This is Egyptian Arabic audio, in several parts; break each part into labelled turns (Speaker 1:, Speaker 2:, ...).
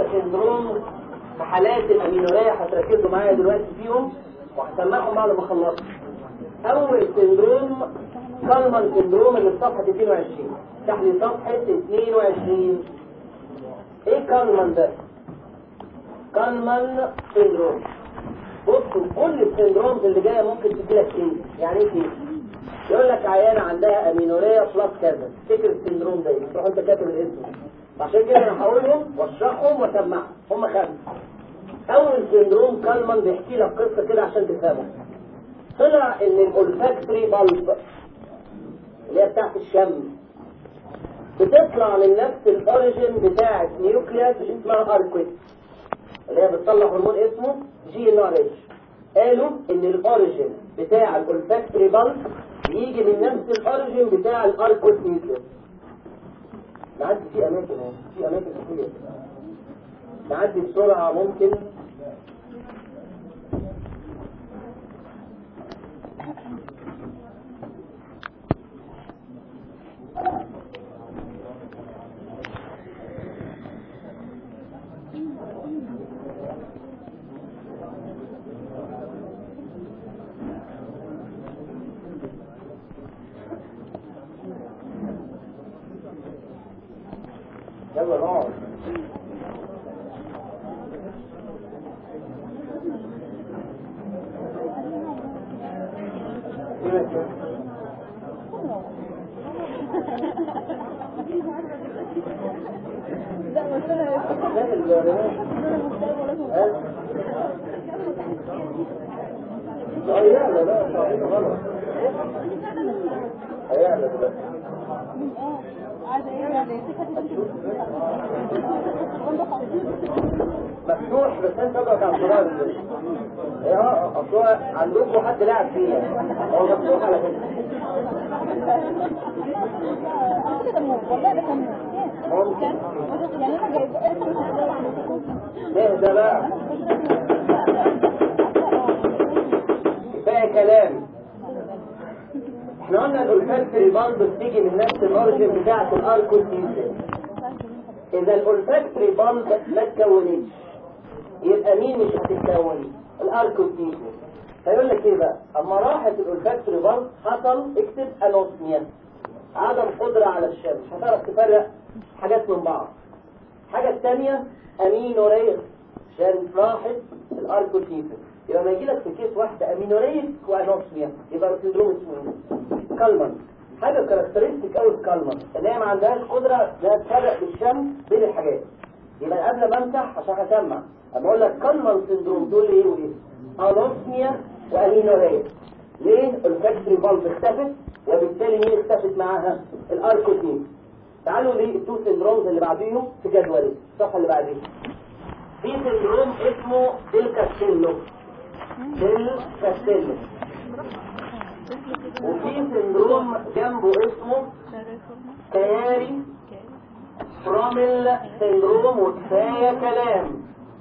Speaker 1: سندروم في حالات الامينورية هتركزوا معايا دلوقتي فيهم وهسمعهم بعد ما اخلص اول سندروم كالمان سندروم اللي في صفحة 22 افتح لي صفحة 22 ايه كالمان ده كالمان سندروم بصوا كل السندرومز اللي جايه ممكن تجيلك ايه يعني ايه كده يقول لك عيانه عندها امينوريا بلس كذا تفتكر السندروم ده ايه تروح انت كاتب الاسم عشان كده انا هقولهم واشرحهم واسمعهم هم خمسه اول سندروم كالمان بيحكي لك قصه كده عشان تفهمها طلع ان الاولفاكتري بالب اللي هي بتاعت الشم بتطلع من نفس الاوريجين بتاعت نيوكلياس اسمها اركويت اللي هي بتطلع هرمون اسمه جي ان ار اتش قالوا ان الاوريجين بتاع الاولفاكتوري بالب بيجي من نفس الاوريجين بتاع الاركويت نيوكلياس نعدي في اماكن اهي في اماكن كتير نعدي بسرعه ممكن يلا نقعد
Speaker 2: لا بس انا
Speaker 1: هيعلى لا صحيح غلط هيعلى دلوقتي
Speaker 2: عايزه ايه يعني
Speaker 1: مفتوح بس انت تضغط على الزرار ازاي؟ اه اصل هو عندكم حد لعب فيها هو مفتوح على فكره
Speaker 2: كده مو والله ده كان
Speaker 1: ممكن
Speaker 2: يعني انا جايبه
Speaker 1: اهدى بقى كفايه كلام احنا قلنا الاولفاكتوري بالب بتيجي من نفس الاوريجن بتاعت الاركوتيزم اذا الاولفاكتوري بالب ما اتكونتش يبقى مين مش هتتكون الاركوتيزم فيقول لك ايه بقى اما راحت الاولفاكتوري بالب حصل اكتب انوسميا عدم قدرة على الشم مش هتعرف تفرق حاجات من بعض الحاجة الثانية امينوريا عشان راحت الاركوتيزم يبقى ما يجي لك في كيس واحدة امينوريا وانوسميا يبقى السندروم اسمه ايه؟ كالمان حاجة كاركترستيك قوي في كالمان ان هي ما عندهاش قدرة انها تفرق بالشم بين الحاجات يبقى قبل ما امسح عشان هسمع اما اقول لك كالمان سندروم دول ايه وايه؟ انوسميا وامينوريا ليه؟ الفاكتوري فالف اختفت وبالتالي مين اختفت معاها؟ الاركوتين تعالوا للتو سندرومز اللي بعديهم في جدولي الصفحة اللي بعديها في سندروم اسمه ديل كاستيلو ديل كاستيلو وفي سندروم جنبه اسمه كياري فرامل سندروم وكفاية كلام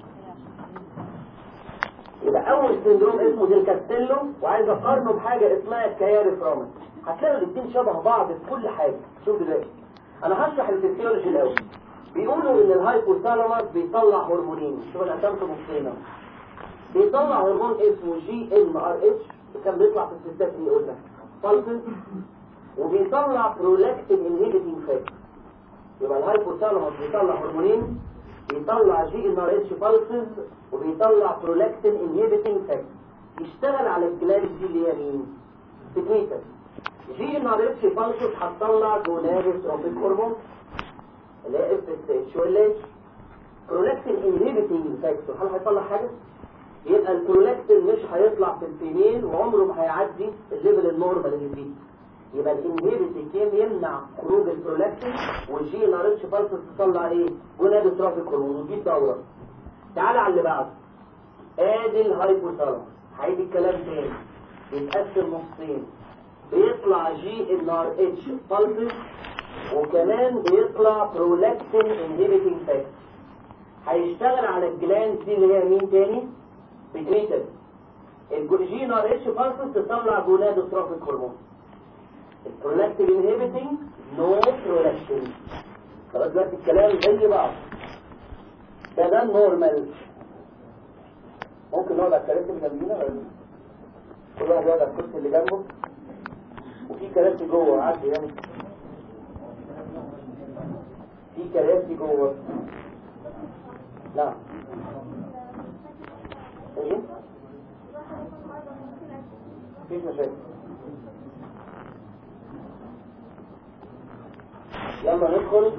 Speaker 1: يبقى أول سندروم اسمه ديل كاستيلو وعايز أقارنه بحاجة اسمها كياري فرامل هتلاقوا الاثنين شبه بعض في كل حاجة شوف دلوقتي أنا هشرح الفسيولوجي الأول بيقولوا إن الهايبوثالاموس بيطلع هرمونين شوف أنا قسمته نصين بيطلع هرمون اسمه جي ام ار اتش كان بيطلع في الستات اللي قلنا فالسن وبيطلع برولاكتين انهيبيتنج فاكتور يبقى الهايبوثالاموس بيطلع هرمونين بيطلع جي ام ار اتش فالسز وبيطلع برولاكتين انهيبيتنج فاكتور يشتغل على الجلاند دي اللي هي مين؟ سكريتر جي ام ار اتش فالسز هتطلع جونادوتروبيك هرمون اللي هي اف اس اتش ولا اتش برولاكتين انهيبيتنج فاكتور هل هيطلع حاجه؟ يبقى البرولاكتين مش هيطلع في الفيميل وعمره ما هيعدي الليفل النورمال اللي فيه يبقى الانهيبيتنج كان يمنع خروج البرولاكتين والجي ان ار اتش فالس تطلع ايه؟ جونادوتروبيك هرمون ودي دوره تعالى على اللي بعده ادي الهايبوثالاموس هيدي الكلام تاني بيتقسم نصين بيطلع جي ان ار اتش فالس وكمان بيطلع برولاكتين انهيبيتنج فاكتور هيشتغل على الجلاند دي اللي هي مين تاني بيتريتد الجين ار اتش فالسس تطلع جونادوتروبيك هرمون البرولاكتين انهيبيتنج نو برولاكتين خلاص دلوقتي الكلام زي بعض ده ده النورمال ممكن نقعد على الكراسي اللي جنبينا ولا لا؟ كل واحد يقعد على الكرسي اللي جنبه وفي كراسي جوه عدي يعني في كراسي جوه نعم ايه مفيش مشاكل يلا ندخل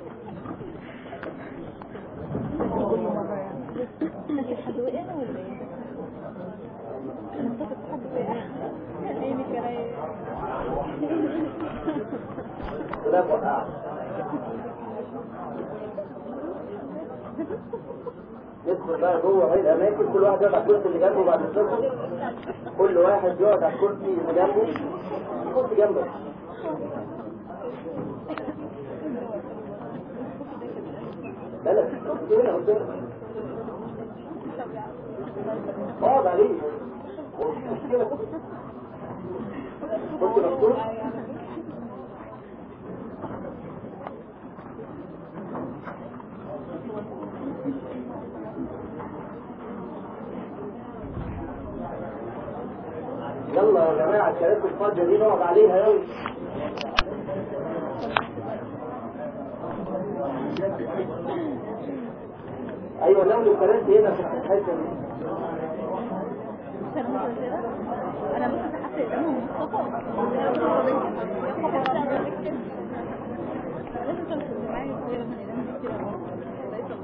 Speaker 2: حد وقع ولا ايه؟ انا افتكرت حد وقع عيني كرايه
Speaker 1: لا وقع ندخل بقى جوه هاي الاماكن كل واحد يقعد على الكرسي اللي جنبه بعد الصبح كل واحد يقعد على الكرسي اللي جنبه الكرسي جنبك لا لا في كرسي هنا قدامك اقعد عليه مش مشكلة كرسي مفتوح يلا يا جماعة الكراسي الفاضية دي نقعد عليها يلا ايوه نملوا الكراسي هنا في الحته دي
Speaker 2: انا بس حاسه قدامهم لازم تمشي معايا كتير من قدام كتير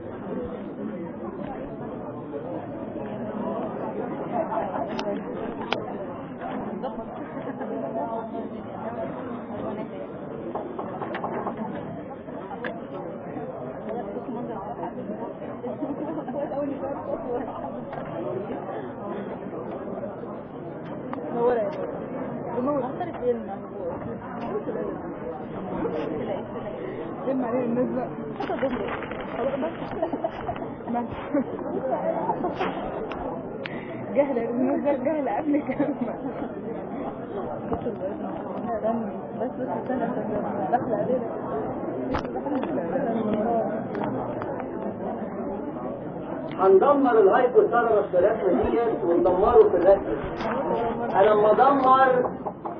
Speaker 2: نورة بموت أكتر فيلم فيلم عليه الناس بقى حتى ضمري جهلة الناس بقى جهلة قبل كمان بس بس استنى داخلة علينا
Speaker 1: هندمر الهايبوثالاموس في الرسمه ديت وندمره في الرسمه انا لما ادمر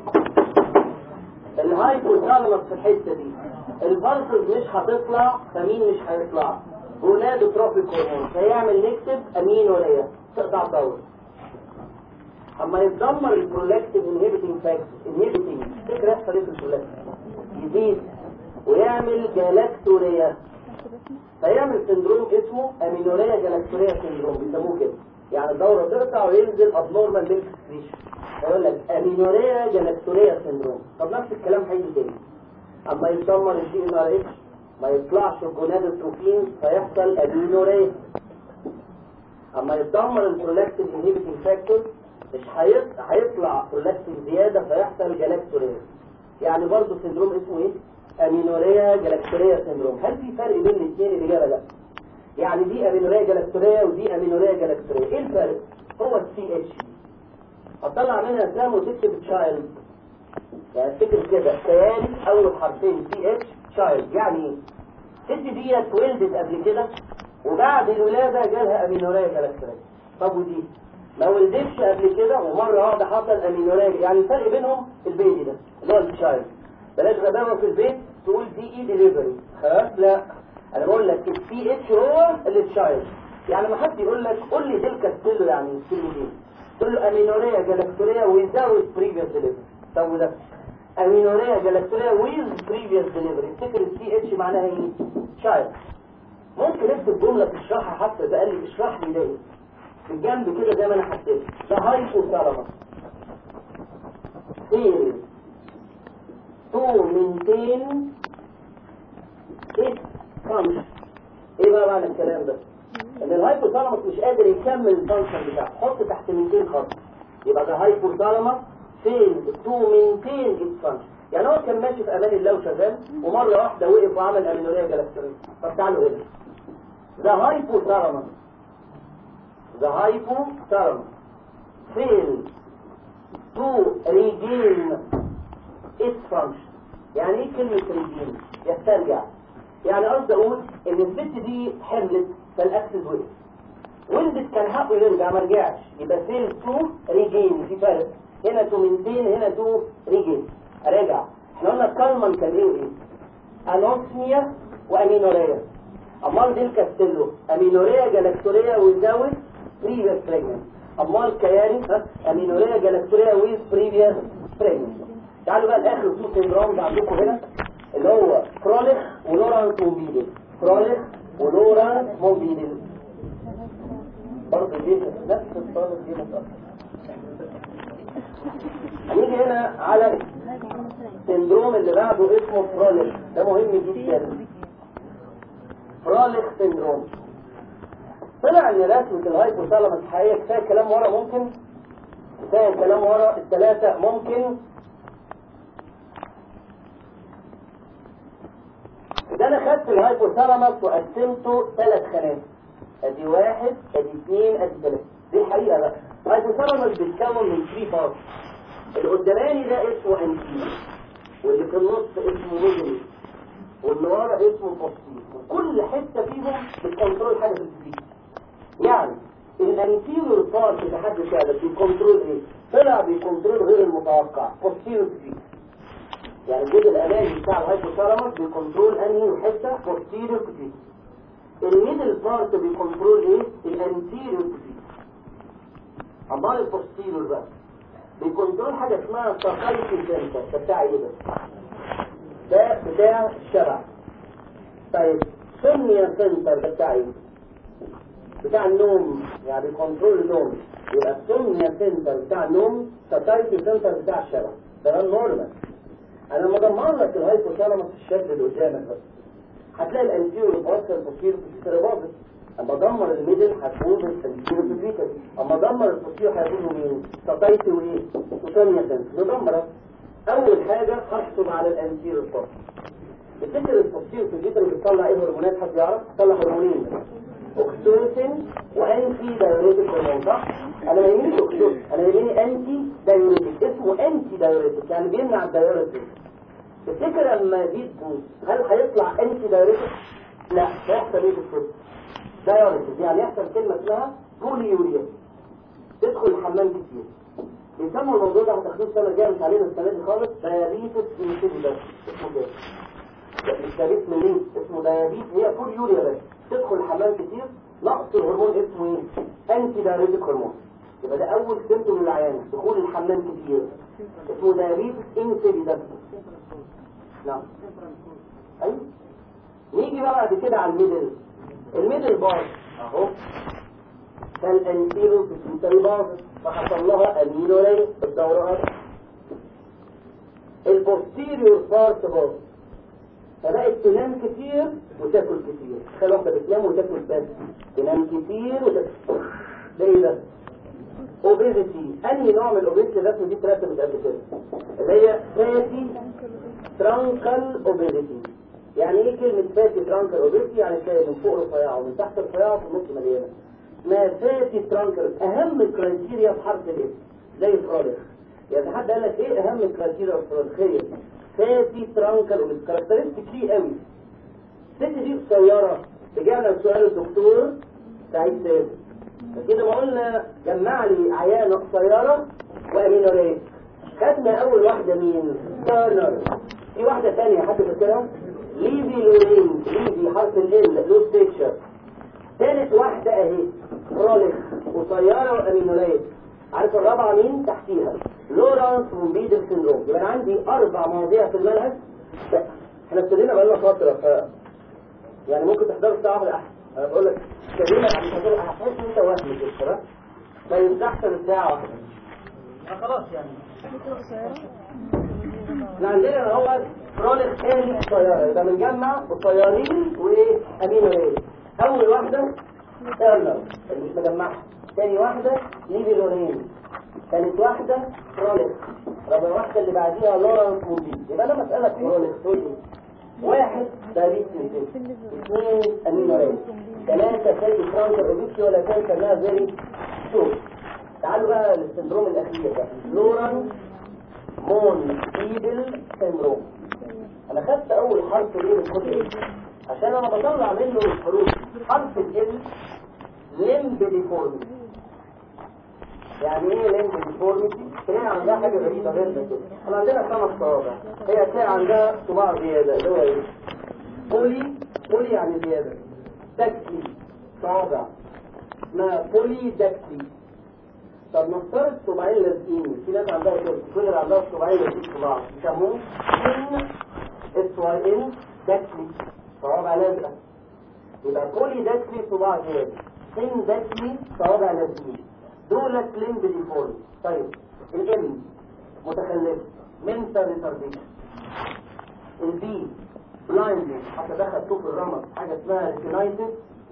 Speaker 1: الهايبوثالاموس في الحته دي البلسز مش هتطلع فمين مش هيطلع جونادوتروفيك هرمون هيعمل نكتب امينوريا تقطع الدوره اما يتدمر البرولاكتيف انهبيتنج فاكتور انهبيتنج فكره يحصل ايه في البرولاكتيف يزيد ويعمل جالاكتوريا فيعمل سندروم اسمه امينوريا جالاكتوريا سندروم بيسموه كده يعني الدوره تقطع وينزل ابنورمال ميلك سكريشن يقول لك امينوريا جالاكتوريا سندروم طب نفس الكلام هيجي تاني اما يتدمر الدي ان ار اتش ما يطلعش الجونادوتروفين فيحصل امينوريا اما يتدمر البرولاكتين انهبيتنج فاكتور مش هيط- هيطلع برولاكتين زياده فيحصل جالاكتوريا يعني برضه سندروم اسمه ايه امينوريا جالاكتوريا سندروم هل في فرق بين الاثنين الاجابه لا يعني دي امينوريا جالاكتوريا ودي امينوريا جالاكتوريا ايه الفرق هو السي اتش هتطلع منها اسلام وتكتب تشايلد يعني افتكر كده كيان اول حرفين سي اتش تشايلد يعني ايه الست ديت ولدت قبل كده وبعد الولاده جالها امينوريا جالاكتوريا طب ودي ما ولدتش قبل كده ومره واحده حصل امينوريا يعني الفرق بينهم البيبي ده اللي هو التشايلد بلاش غباوه في البيت تقول دي اي ديليفري خلاص لا انا بقول لك السي اتش هو التشايلد يعني ما حد يقول لك قول لي ديل كاستيلو يعني الكلمتين تقول له امينوريا جالاكتوريا ويزاوت بريفيوس ديليفري طب وده امينوريا جالاكتوريا ويز بريفيوس ديليفري افتكر السي اتش معناها ايه تشايلد ممكن اكتب جمله تشرحها حتى بقى لي اشرح لي ده ايه في الجنب كده زي ما انا حطيت ده هايبوثالاموس سيريز تو مينتين ات فانكشن ايه بقى معنى الكلام ده ان الهايبوثالاموس مش قادر يكمل الفانكشن بتاعه حط تحت 200 خط يبقى ده هايبوثالاموس فين تو مينتين ات فانكشن يعني هو كان ماشي في امان الله وشغال ومره واحده وقف وعمل امينوريا جلاكتوريه طب تعالوا هنا ده هايبوثالاموس the hypothalamus fails to regain its function يعني ايه كلمة regain يسترجع يعني قصدي اقول ان الست دي حملت فالاكسس وقف ولدت كان حقه يرجع ما رجعش يبقى فيل تو ريجين في فرق هنا تو مينتين هنا تو ريجين راجع احنا قلنا كالمان كان ايه وايه انوكسميا وامينوريا امال دي الكاستيلو امينوريا جلاكتوريا ويزاوت بريفيس بريجننت امال كياري ها امينوريا جلاكتوريا ويز بريفيس بريجننت تعالوا بقى لاخر تو سيندرومز عندكم هنا اللي هو كرونيك ولورانس موبيدل كرونيك ولورانس موبيدل برضه دي نفس الطالب دي متأخر هنيجي هنا على السندروم اللي بعده اسمه فروليخ ده مهم جدا فروليخ سندروم طلع ان رسمة الهايبوثالامس حقيقة كفاية كلام ورا ممكن كفاية كلام ورا الثلاثة ممكن ده انا خدت الهايبوثالامس وقسمته ثلاث خانات ادي واحد ادي اثنين ادي ثلاثة دي الحقيقة بقى الهايبوثالامس بيتكون من 3 بارت اللي قداماني ده اسمه انتير واللي في النص اسمه ميدل واللي ورا اسمه بوستير وكل حتة فيهم بتكنترول حاجة في الفيزيك يعني الانتيريور بارت اللي حد شاهد بيكنترول ايه طلع بيكنترول غير المتوقع بوستيريور فيزيك يعني الجزء الامامي بتاع الهايبوثالامس بيكنترول انهي حته بوستيريور فيزيك الميدل بارت بيكنترول ايه الانتيريور فيزيك امال البوستيريور بقى بيكنترول حاجة اسمها ساكايتي سنتر ده بتاع ايه ده؟ ده بتاع الشبع طيب سمية سنتر ده بتاع ايه؟ بتاع النوم يعني بيكنترول النوم يبقى السمية سنتر بتاع النوم ساكايتي سنتر بتاع الشبع ده النورمال انا لما ادمر لك الهايبوثالامس في الشكل اللي قدامك بس هتلاقي الانتيريور والبوستر والبوستيريور في باظت اما ادمر الميدل هتبوظ الانتيريور فيتال اما ادمر البوستيريور هيبوظوا مين سايتي وايه وثانيه سنس ندمر اول حاجه هحسب على الانتيريور بارت تفتكر البوستيريور فيتال بتطلع ايه هرمونات حد يعرف بتطلع هرمونين اوكسيتوسين وانتي دايوريتيك هرمون صح انا ما يهمنيش اوكسيتوسين انا يهمني انتي دايوريتيك اسمه انتي دايوريتيك يعني بيمنع الدايوريتيك تفتكر لما دي تبوظ هل هيطلع انتي دايوريتيك لا هيحصل ايه في الصدر دايوريتيك يعني يحصل كلمه اسمها بوليوريا تدخل الحمام كتير بيسموا الموضوع ده هتاخدوه السنه الجايه مش علينا السنه دي خالص دايابيتس انسيدي بس اسمه كده مش دايابيتس منين اسمه دايابيتس هي بوليوريا بس تدخل الحمام كتير نقص الهرمون اسمه ايه انتي دايوريتيك هرمون يبقى ده اول سيمتوم للعيان دخول الحمام كتير اسمه دايابيتس انسيدي بس نعم ايوه نيجي بقى بعد كده على الميدل الميدل بار اهو فالانتيرو بتوتري باظت فحصل لها اميلوري الدورات البوستيريور بارت باظ فبقت تنام كتير وتاكل كتير تخيل واحده بتنام وتاكل بس تنام كتير وتاكل ده ايه ده؟ اوبيزيتي انهي نوع من الاوبيزيتي الرسمه دي اترسمت قبل كده اللي هي فاتي ترانكل اوبيزيتي يعني ايه كلمة فاتي ترانكل اوبيزيتي يعني تلاقي من فوق رفيعة ومن تحت رفيعة وفي النص مليانة اسمها فاتي ترانكل اهم الكرايتيريا في حرف الايه زي فرالخ يعني حد قال لك ايه اهم الكرايتيريا الفرالخية فاتي ترانكل اوبيزيتي كاركترستيك ليه قوي الست دي قصيرة رجعنا لسؤال الدكتور سعيد سامي كده ما قلنا جمع لي عيانة قصيرة وامينوريت خدنا اول واحدة مين تارنر في واحدة ثانية حد فاكرها ليفي لورين ليفي حرف ال لو ستيكشر ثالث واحدة اهي روليخ قصيرة وامينوريت عارف الرابعة مين تحتيها لورانس ومبيدر سيندروم يبقى انا عندي اربع مواضيع في المنهج احنا ابتدينا بقالنا فترة ف يعني ممكن تحضروا الساعة واحدة احسن انا بقول لك ابتدينا عشان تحضروا هتحس ان انت وهم كده ما يستحسن الساعة واحدة خلاص يعني احنا عندنا هو كرونيك تاني قصيرة يبقى بنجمع قصيرين وايه امينو ايه اول واحدة تيرنر اللي مش مجمعها تاني واحدة ليفيلورين ثالث واحدة كرونيك رابع واحدة اللي بعديها لورانس موبيل يبقى انا مسألة كرونيك تقول ايه واحد دايبيتس اثنين امينو ايه ثلاثة سيدي فرانكر اوبيكي ولا تنسى انها فيري شوف تعالوا بقى للسندروم الاخير ده لورانس مون بيبل سيندروم انا خدت اول حرف ليه من الكتب عشان انا بطلع منه الحروف حرف ال لمب ديفورميتي يعني ايه لمب ديفورميتي تلاقي عندها حاجه غريبه غير ده كده احنا عندنا خمس صوابع هي تلاقي عندها صباع زياده اللي هو ايه بولي بولي يعني زياده داكتلي صوابع اسمها بولي داكتلي طب نفترض صباعين لازقين في ناس عندها كده كل اللي عندها صباعين لازقين في بعض يسموه ان اس واي ان داكتلي صوابع لازقه يبقى بولي داكتلي صباع زياده سن داكتلي صوابع لازقين دولت لمب ديفورم طيب الام متخلف منتال ريتارديشن البي بلايندنس حتى دخل شوف الرمز حاجه اسمها ريتينايتس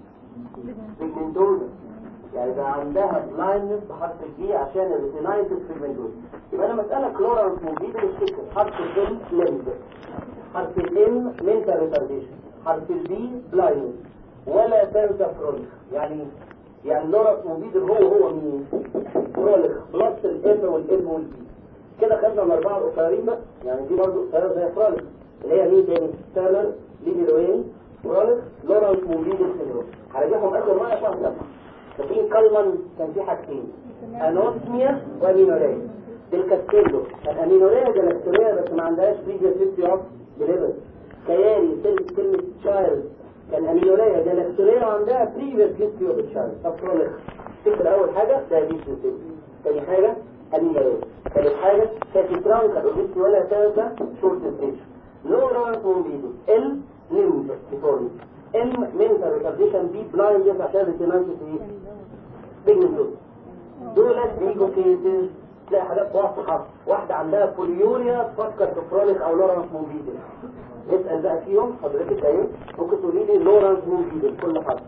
Speaker 1: بيجمنتوزا يعني ده عندها بلايندنس بحرف البي عشان الريتينايتس بيجمنتوزا يبقى انا مساله كلورانس موجوده بالشكل حرف الام لمب حرف الام منتال ريتارديشن حرف البي بلايندنس ولا تنسى فرونك يعني يعني لورانس موجود هو هو مين فرونك بلس الام والام والبي كده خدنا الاربعه القصيرين بقى يعني دي برضه قصيره زي فرونك اللي هي مين تاني ستانر ليبيروين فرونك لورانس موجود السندروم هرجعهم اخر مره عشان سبعه لكن كلمان كان في حاجتين انوسميا وامينوريا بالكاستيلو كان امينوريا جلاكتوريا بس ما عندهاش بريجر سيستي اوف ديليفر كياري كلمه تشايلد كان امينوريا جلاكتوريا وعندها بريجر سيستي اوف تشايلد طب فرونك تكتب اول حاجه دايابيتس تاني حاجه امينوريا ثالث حاجه كاتيترانكا اوبيستي ولا تنسى شورت ستيشن لورانس مومبيدو ال نيمز ديفورمي ام منتال ريتارديشن بي بلايندنس عشان ريتينانس ايه بيجمنتوز دولت بيجوا كيسز تلاقي حاجات واضحه واحده عندها بوليوريا تفكر في فرونيك او لورانس مومبيدو نسال بقى فيهم حضرتك ايه ممكن تقولي لي لورانس مومبيدو كل حرف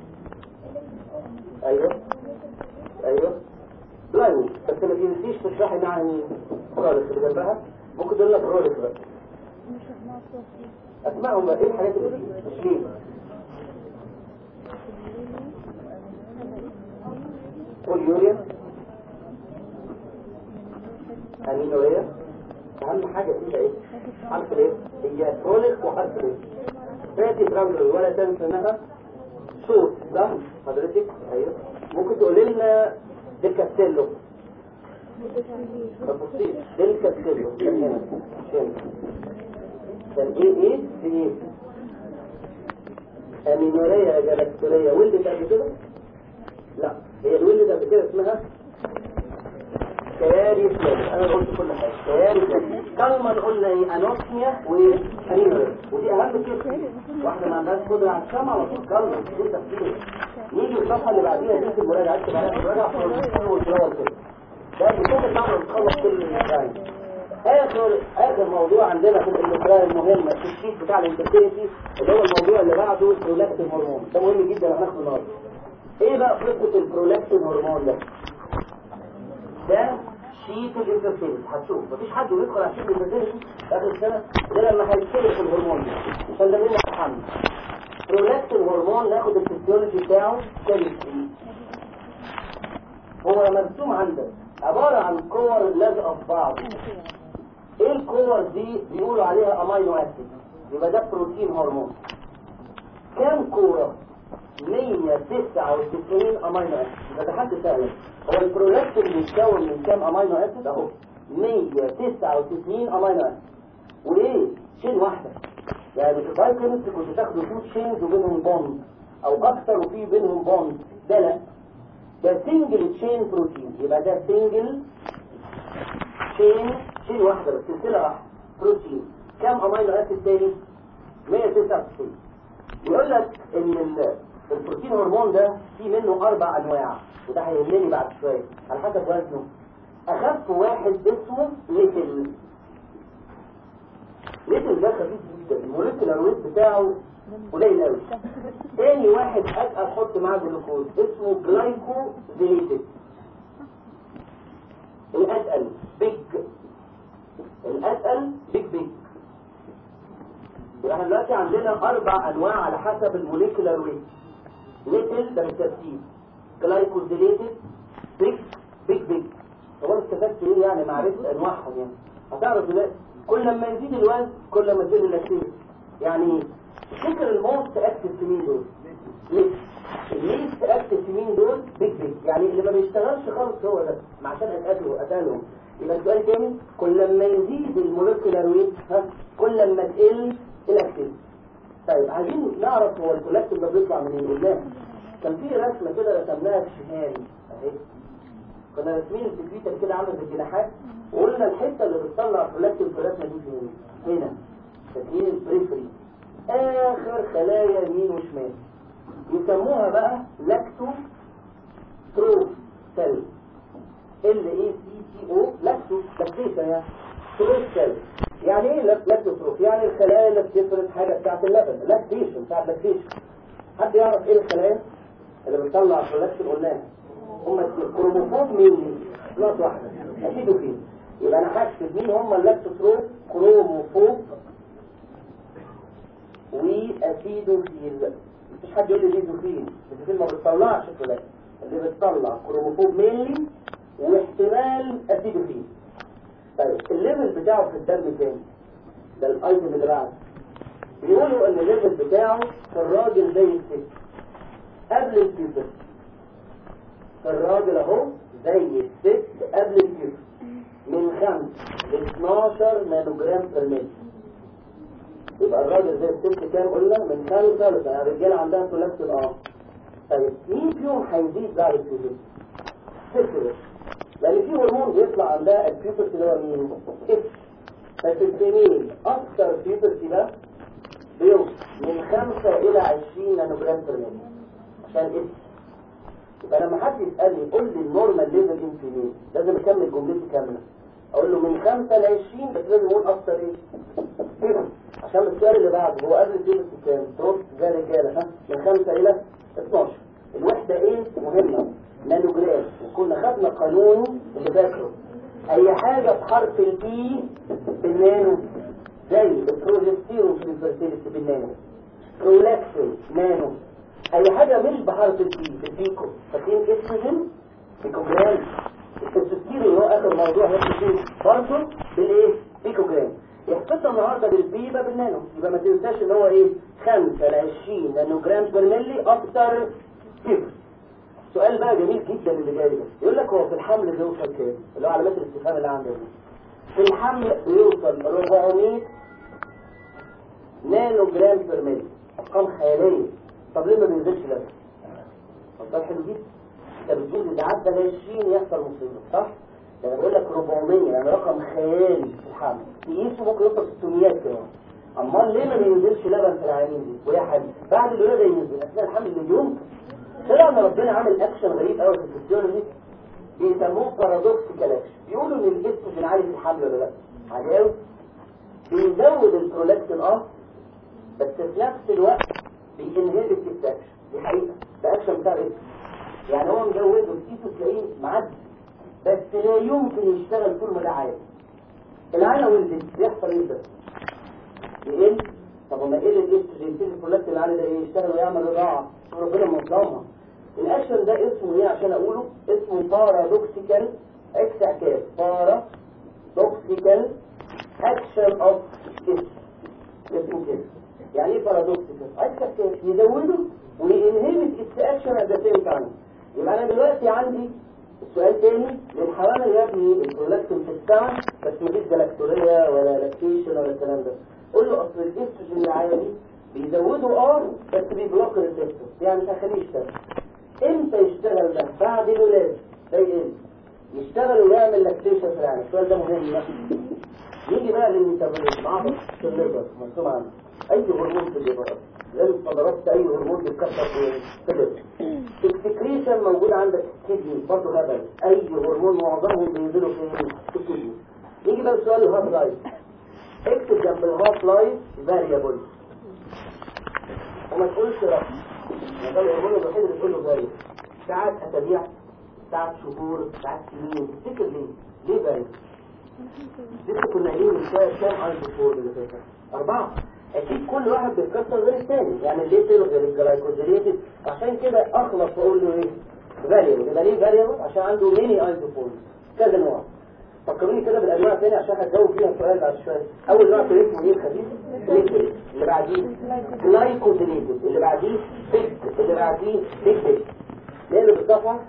Speaker 1: ايوه ايوه بلايند بس ما تنسيش تشرحي مع الفرونيك اللي جنبها ممكن تقول لك فرونيك بقى اسمعهم بقى ايه الحاجات اللي فيه تشريح بوليوريا امينوريا اهم حاجه فيها ايه حرف الايه هي كرونيك وحرف الايه فاتي ترانجل ولا تنسى انها صوت ده حضرتك ايوه ممكن تقول لنا دي كاستيلو طب بصي دي كاستيلو كان هنا عشان كان ايه ايه في ايه امينوريا جلاكتوريا ولدت قبل كده لا هي الولد قبل كده اسمها كياري فلاج انا قلت كل حاجه كياري فلاج كلمه قلنا ايه انوسميا وانيموريا ودي اهم كده واحده ما عندهاش قدره على السمع على طول كلمه دي تفكير نيجي الصفحه اللي بعديها دي في المراجعه اكتب عليها المراجعه في والجواب كده ده بيكون بعد ما نخلص كل الامتحان اخر اخر موضوع عندنا في الامتحان المهم في الشيت بتاع الانترفيرنسي اللي هو الموضوع اللي بعده البرولاكتين هرمون ده مهم جدا هناخده النهارده ايه بقى قصه البرولاكتين هرمون ده ده شيت الانترفيرنس هتشوف مفيش حد يدخل على شيت الانترفيرنس اخر السنه غير لما هيتشرح الهرمون ده عشان ده منه محمد برولاكتين هرمون ناخد الفسيولوجي بتاعه كيمستري هو مرسوم عندك عبارة عن كور لازقة في بعض ايه الكور دي بيقولوا عليها امينو اسيد يبقى ده بروتين هرمون كام كورة 199 امينو اسيد يبقى ده حد سهل هو البرولاكتين بيتكون من كام امينو اسيد اهو 199 امينو اسيد وايه شين واحدة يعني في البايوكيمستري كنت تاخدوا تو تشينز وبينهم بوند او اكتر وفي بينهم بوند ده لا ده سنجل تشين بروتين يبقى ده سنجل تشين تشين واحدة بس سلسلة واحدة بروتين كم امينو اسيد تاني 199 يقول لك ان ال- البروتين هرمون ده في منه اربع انواع وده هيهمني بعد شويه على حسب وزنه اخف واحد اسمه ليتل ليتل ده خفيف جدا الموليكولار ويت بتاعه قليل قوي تاني واحد اتقل حط معاه جلوكوز اسمه جلايكو زيليتد الاتقل بيج الاتقل بيج بيج يبقى احنا دلوقتي عندنا اربع انواع على حسب الموليكولار ويت ليتل ده بالترتيب جلايكو زيليتد بيج بيج بيج طب انا استفدت ايه يعني معرفه انواعهم يعني هتعرف دلوقتي كل ما يزيد الوزن كل ما يزيد الاكتيفيتي يعني فكر الموست اكتف في مين دول ليه الليست اكتف مين دول بيج بيج يعني اللي ما بيشتغلش خالص هو ده ما عشان اتقاتلوا قتلهم يبقى السؤال تاني كل ما يزيد المولكيولار ويت ها كل ما تقل الاكتيف طيب عايزين نعرف هو الكولكتيف ده بيطلع منين قلنا كان في رسمه كده رسمناها في شمال اهي كنا راسمين السكريتة كده عامله زي الجناحات وقلنا الحته اللي بتطلع الكولكتيف في الرسمه دي فين هنا تكوين البريفري اخر خلايا يمين وشمال يسموها بقى لاكتو تروف سيل ال اي سي تي او لاكتو لاكتيشن يعني تروف سيل يعني ايه لاكتو تروف يعني الخلايا اللي بتفرز حاجه بتاعت اللبن لاكتيشن بتاعت لاكتيشن حد يعرف ايه الخلايا اللي بتطلع الكولكتيف قلناها هم الكروموفوب مين بلس واحده اكيد فيه يبقى انا هكتب مين هم اللاكتوتروف كروموفوب واسيدوفيل مفيش حد يقول لي ليزوفيل الاسيدوفيل ما بتطلعش فلان اللي بتطلع كروموفوب مينلي واحتمال اسيدوفيل طيب الليفل بتاعه في الدم كام ده الايتم اللي بعده بيقولوا ان الليفل بتاعه في الراجل زي الست قبل الكيوبر في الراجل اهو زي الست قبل الكيوبر من 5 ل 12 نانوجرام في المتر يبقى الراجل زي الست كام قلنا من 5 ل يعني الرجاله عندها ثلاثي الاه طيب مين فيهم هيزيد بعد الكيوبر؟ صفر لان في هرمون بيطلع عندها البيوبرتي اللي هو مين؟ اتش بس الفيميل اكثر بيوبرتي ده بيوصل من 5 الى 20 نانوجرام في المتر عشان اتش يبقى لما حد يسألني قول لي النورمال ليفل ان فيميل لازم اكمل جملتي كاملة اقول له من 5 ل 20 بس لازم اقول اكتر ايه كده عشان السؤال اللي بعده هو قبل الجيبس كام تروح زي الرجاله ها من 5 الى 12 الوحده ايه مهمه نانوجرام وكنا خدنا قانون اللي فاكره اي حاجه بحرف البي بالنانو زي البروجستيرون في الفيرتيليتي بالنانو برولاكسين نانو اي حاجة مش بحرف البي في البيكو فاكرين اسمهم بيكوجرام التسكير اللي هو اخر موضوع هيبقى برضه بالايه بيكوجرام يحطها النهارده بالبي يبقى بالنانو يبقى ما تنساش ان هو ايه 5 ل 20 نانو جرام بير ملي اكتر صفر سؤال بقى جميل جدا اللي جاي ده يقول لك هو في الحمل بيوصل كام اللي هو علامات الاستفهام اللي عندنا في الحمل بيوصل 400 نانو جرام بير ملي ارقام خياليه طب ليه ما بينزلش لبن طب حلو جدا انت بتقول اذا عدى ل 20 يحصل مصيبه صح ده انا بقول لك 400 يعني رقم خيالي في الحمل تقيسه ممكن يوصل 600 كمان امال ليه ما بينزلش لبن في العينين دي ويا حبيبي بعد الولاده ينزل اثناء الحمل مليون طلع ان ربنا عامل اكشن غريب قوي في الفسيولوجي بيسموه بارادوكسيكال اكشن بيقولوا ان الاستروجين عالي في الحمل ولا لا عالي قوي بيزود البرولاكتين اه بس في نفس الوقت بينهبت التاكشن دي حقيقة ده اكشن بتاع ايه يعني هو مجوزه الكيسو تلاقيه معدي بس لا يمكن يشتغل طول ما ده عادي العينة ولدت بيحصل ايه ده يقل طب وما ايه الاستروجين في البرولاكتين العالي ده ايه يشتغل ويعمل رضاعة ربنا منظمها الاكشن ده اسمه ايه عشان اقوله اسمه بارادوكسيكال اكس اعكاس بارادوكسيكال اكشن اوف اسمه كده يعني ايه بارادوكسيكال اكشن يزوده وينهبت اتس اكشن ات ذا سيم تايم يبقى انا دلوقتي عندي السؤال تاني للحوامل يا ابني البرولاكتين في السمع بس مفيش جلاكتوريا ولا لاكتيشن ولا الكلام ده قول له اصل الاستروجين العالي بيزودوا اه بس بيبلوك الريسبتور يعني مش هيخليه يشتغل امتى يشتغل ده بعد الولاده ده يقل يشتغل ويعمل لاكتيشن في العين السؤال ده مهم بقى نيجي بقى للميتابوليزم عارف في الليبر مرسوم عنه اي هرمون في الليبر لازم ضربت اي هرمون بيتكسر في الليبر السكريشن موجود عندك كدني برضه غبل اي هرمون معظمهم بينزلوا في الكدني نيجي بقى لسؤال الهاف لايف اكتب جنب الهاف لايف فاريبل وما تقولش رقم يعني ده الهرمون الوحيد اللي تقول له فاريبل ساعات اسابيع ساعات شهور ساعات سنين تفتكر ليه؟ ليه فاريبل؟ لسه كنا قايلين من شويه كام ايزو فور اللي فاتت؟ اربعه اكيد كل واحد بيتكسر غير الثاني يعني الليتر غير الجلايكوزيليتد عشان كده اخلص واقول له ايه؟ فاريبل يبقى ليه فاريبل؟ عشان عنده ميني ايزو فور كذا نوع فكروني كده بالانواع الثانيه عشان هتجاوب فيها سؤال بعد شويه اول نوع في اسمه ايه خفيف ليتر اللي بعديه جلايكوزيليتد اللي بعديه فيكت اللي بعديه فيكت نقلب الصفحه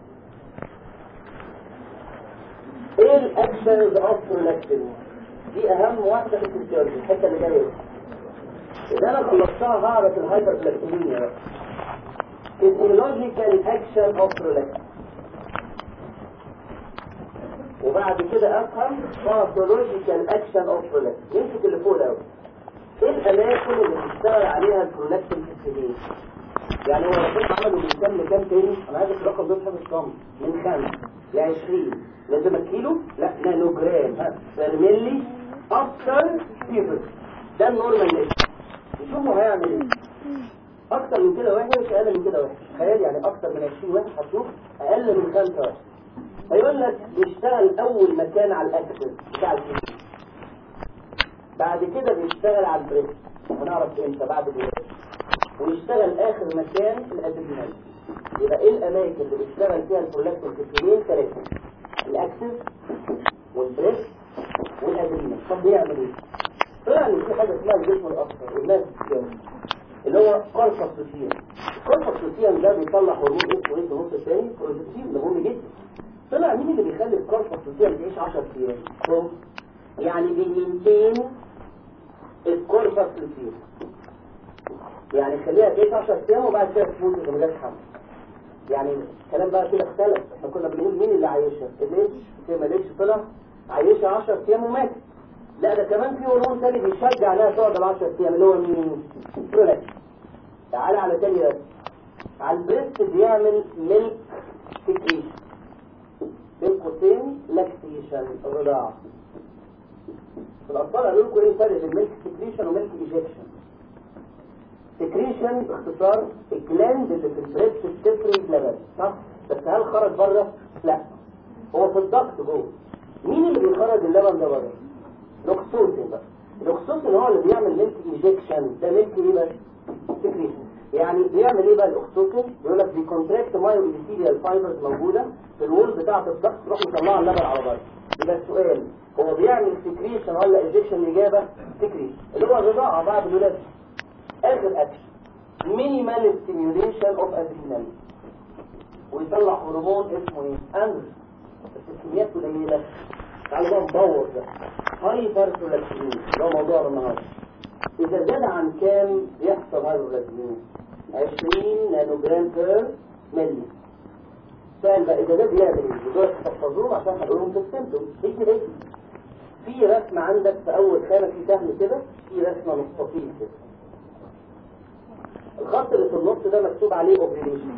Speaker 1: ايه الاكشنز اوف برولاكتين دي اهم واحده في الفسيولوجي الحته اللي جايه دي. اذا انا خلصتها هعرف الهايبر بلاكتيميا بقى physiological action of prolactin وبعد كده افهم pathological action of prolactin يمسك اللي فوق الاول ايه الاماكن اللي بيشتغل عليها البرولاكتين في السليم يعني هو ربنا عمله من كام لكام تاني انا عايز الرقم ده بحفظ كام من 5 ل 20 لازم كيلو لا نانو جرام ها ملي اكتر فيفر ده النورمال ليفل نشوفوا هيعمل ايه اكتر من كده وحش اقل من كده وحش تخيل يعني اكتر من 20 واحد هتشوف اقل من 5 واحد هيقول لك بيشتغل اول مكان على الاكسس بتاع الكيلو بعد كده بيشتغل على البريست ونعرف امتى بعد الولاده ويشتغل اخر مكان في الادرينال يبقى ايه الاماكن اللي بيشتغل فيها البرولاكتين في الكلين ثلاثه الاكسس والبريست والادرينال طب بيعمل ايه طلع ان في حاجه اسمها الجسم الاصفر والناس بتتكلم اللي هو كورفاسوسيان الكورفاسوسيان ده بيطلع هرمون اسمه اسمه نص ثاني بروجستين ده مهم جدا طلع مين اللي بيخلي الكورفاسوسيان تعيش 10 ايام هو يعني بيمنتين الكورفاسوسيان يعني خليها تعيش 10 ايام وبعد كده تموت اذا ما جاش حمل يعني الكلام بقى كده اختلف احنا كنا بنقول مين اللي عايشها الليش زي ما ليش طلع عايشها 10 ايام وماتت لا ده كمان في هرمون تاني بيشجع عليها تقعد ال 10 ايام اللي هو مين؟ برولكت تعالى على تاني بس على البريست بيعمل ميلك سكريشن بين قوسين لاكتيشن الرضاعة في الأطفال قالوا لكم ايه الفرق بين ميلك سكريشن وميلك ايجكشن سكريشن باختصار الجلاند اللي في البريست بتفرز لبن صح بس هل خرج بره؟ لا هو في الضغط جوه مين اللي بيخرج اللبن ده بره؟ الاكسوسين بقى الاكسوسين هو اللي بيعمل ميلك انجكشن ده ميلك ايه بقى سكريشن يعني بيعمل ايه بقى الاكسوسين بيقول لك بيكونتراكت مايو ايثيريال فايبرز موجوده في الوول بتاعه الضغط تروح مطلعه اللبن على بره يبقى السؤال هو بيعمل سكريشن ولا انجكشن الاجابه سكريشن اللي هو الرضاعه بعد الولاده اخر اكشن مينيمال ستيميوليشن اوف ادرينال ويطلع هرمون اسمه ايه اندر بس الكميات قليله تعالوا بقى ندور ده هايبر برولاكتين ده هو موضوع النهارده اذا زاد عن كام يحصل هايبر برولاكتين 20 نانو جرام بير ملي سؤال بقى اذا زاد يعمل ايه دول تحفظوهم عشان هنقولهم في السيمتوم ايه كده ايه في رسمه عندك في اول خانه في سهم كده في رسمه مستطيل كده الخط اللي في النص ده مكتوب عليه اوبريشن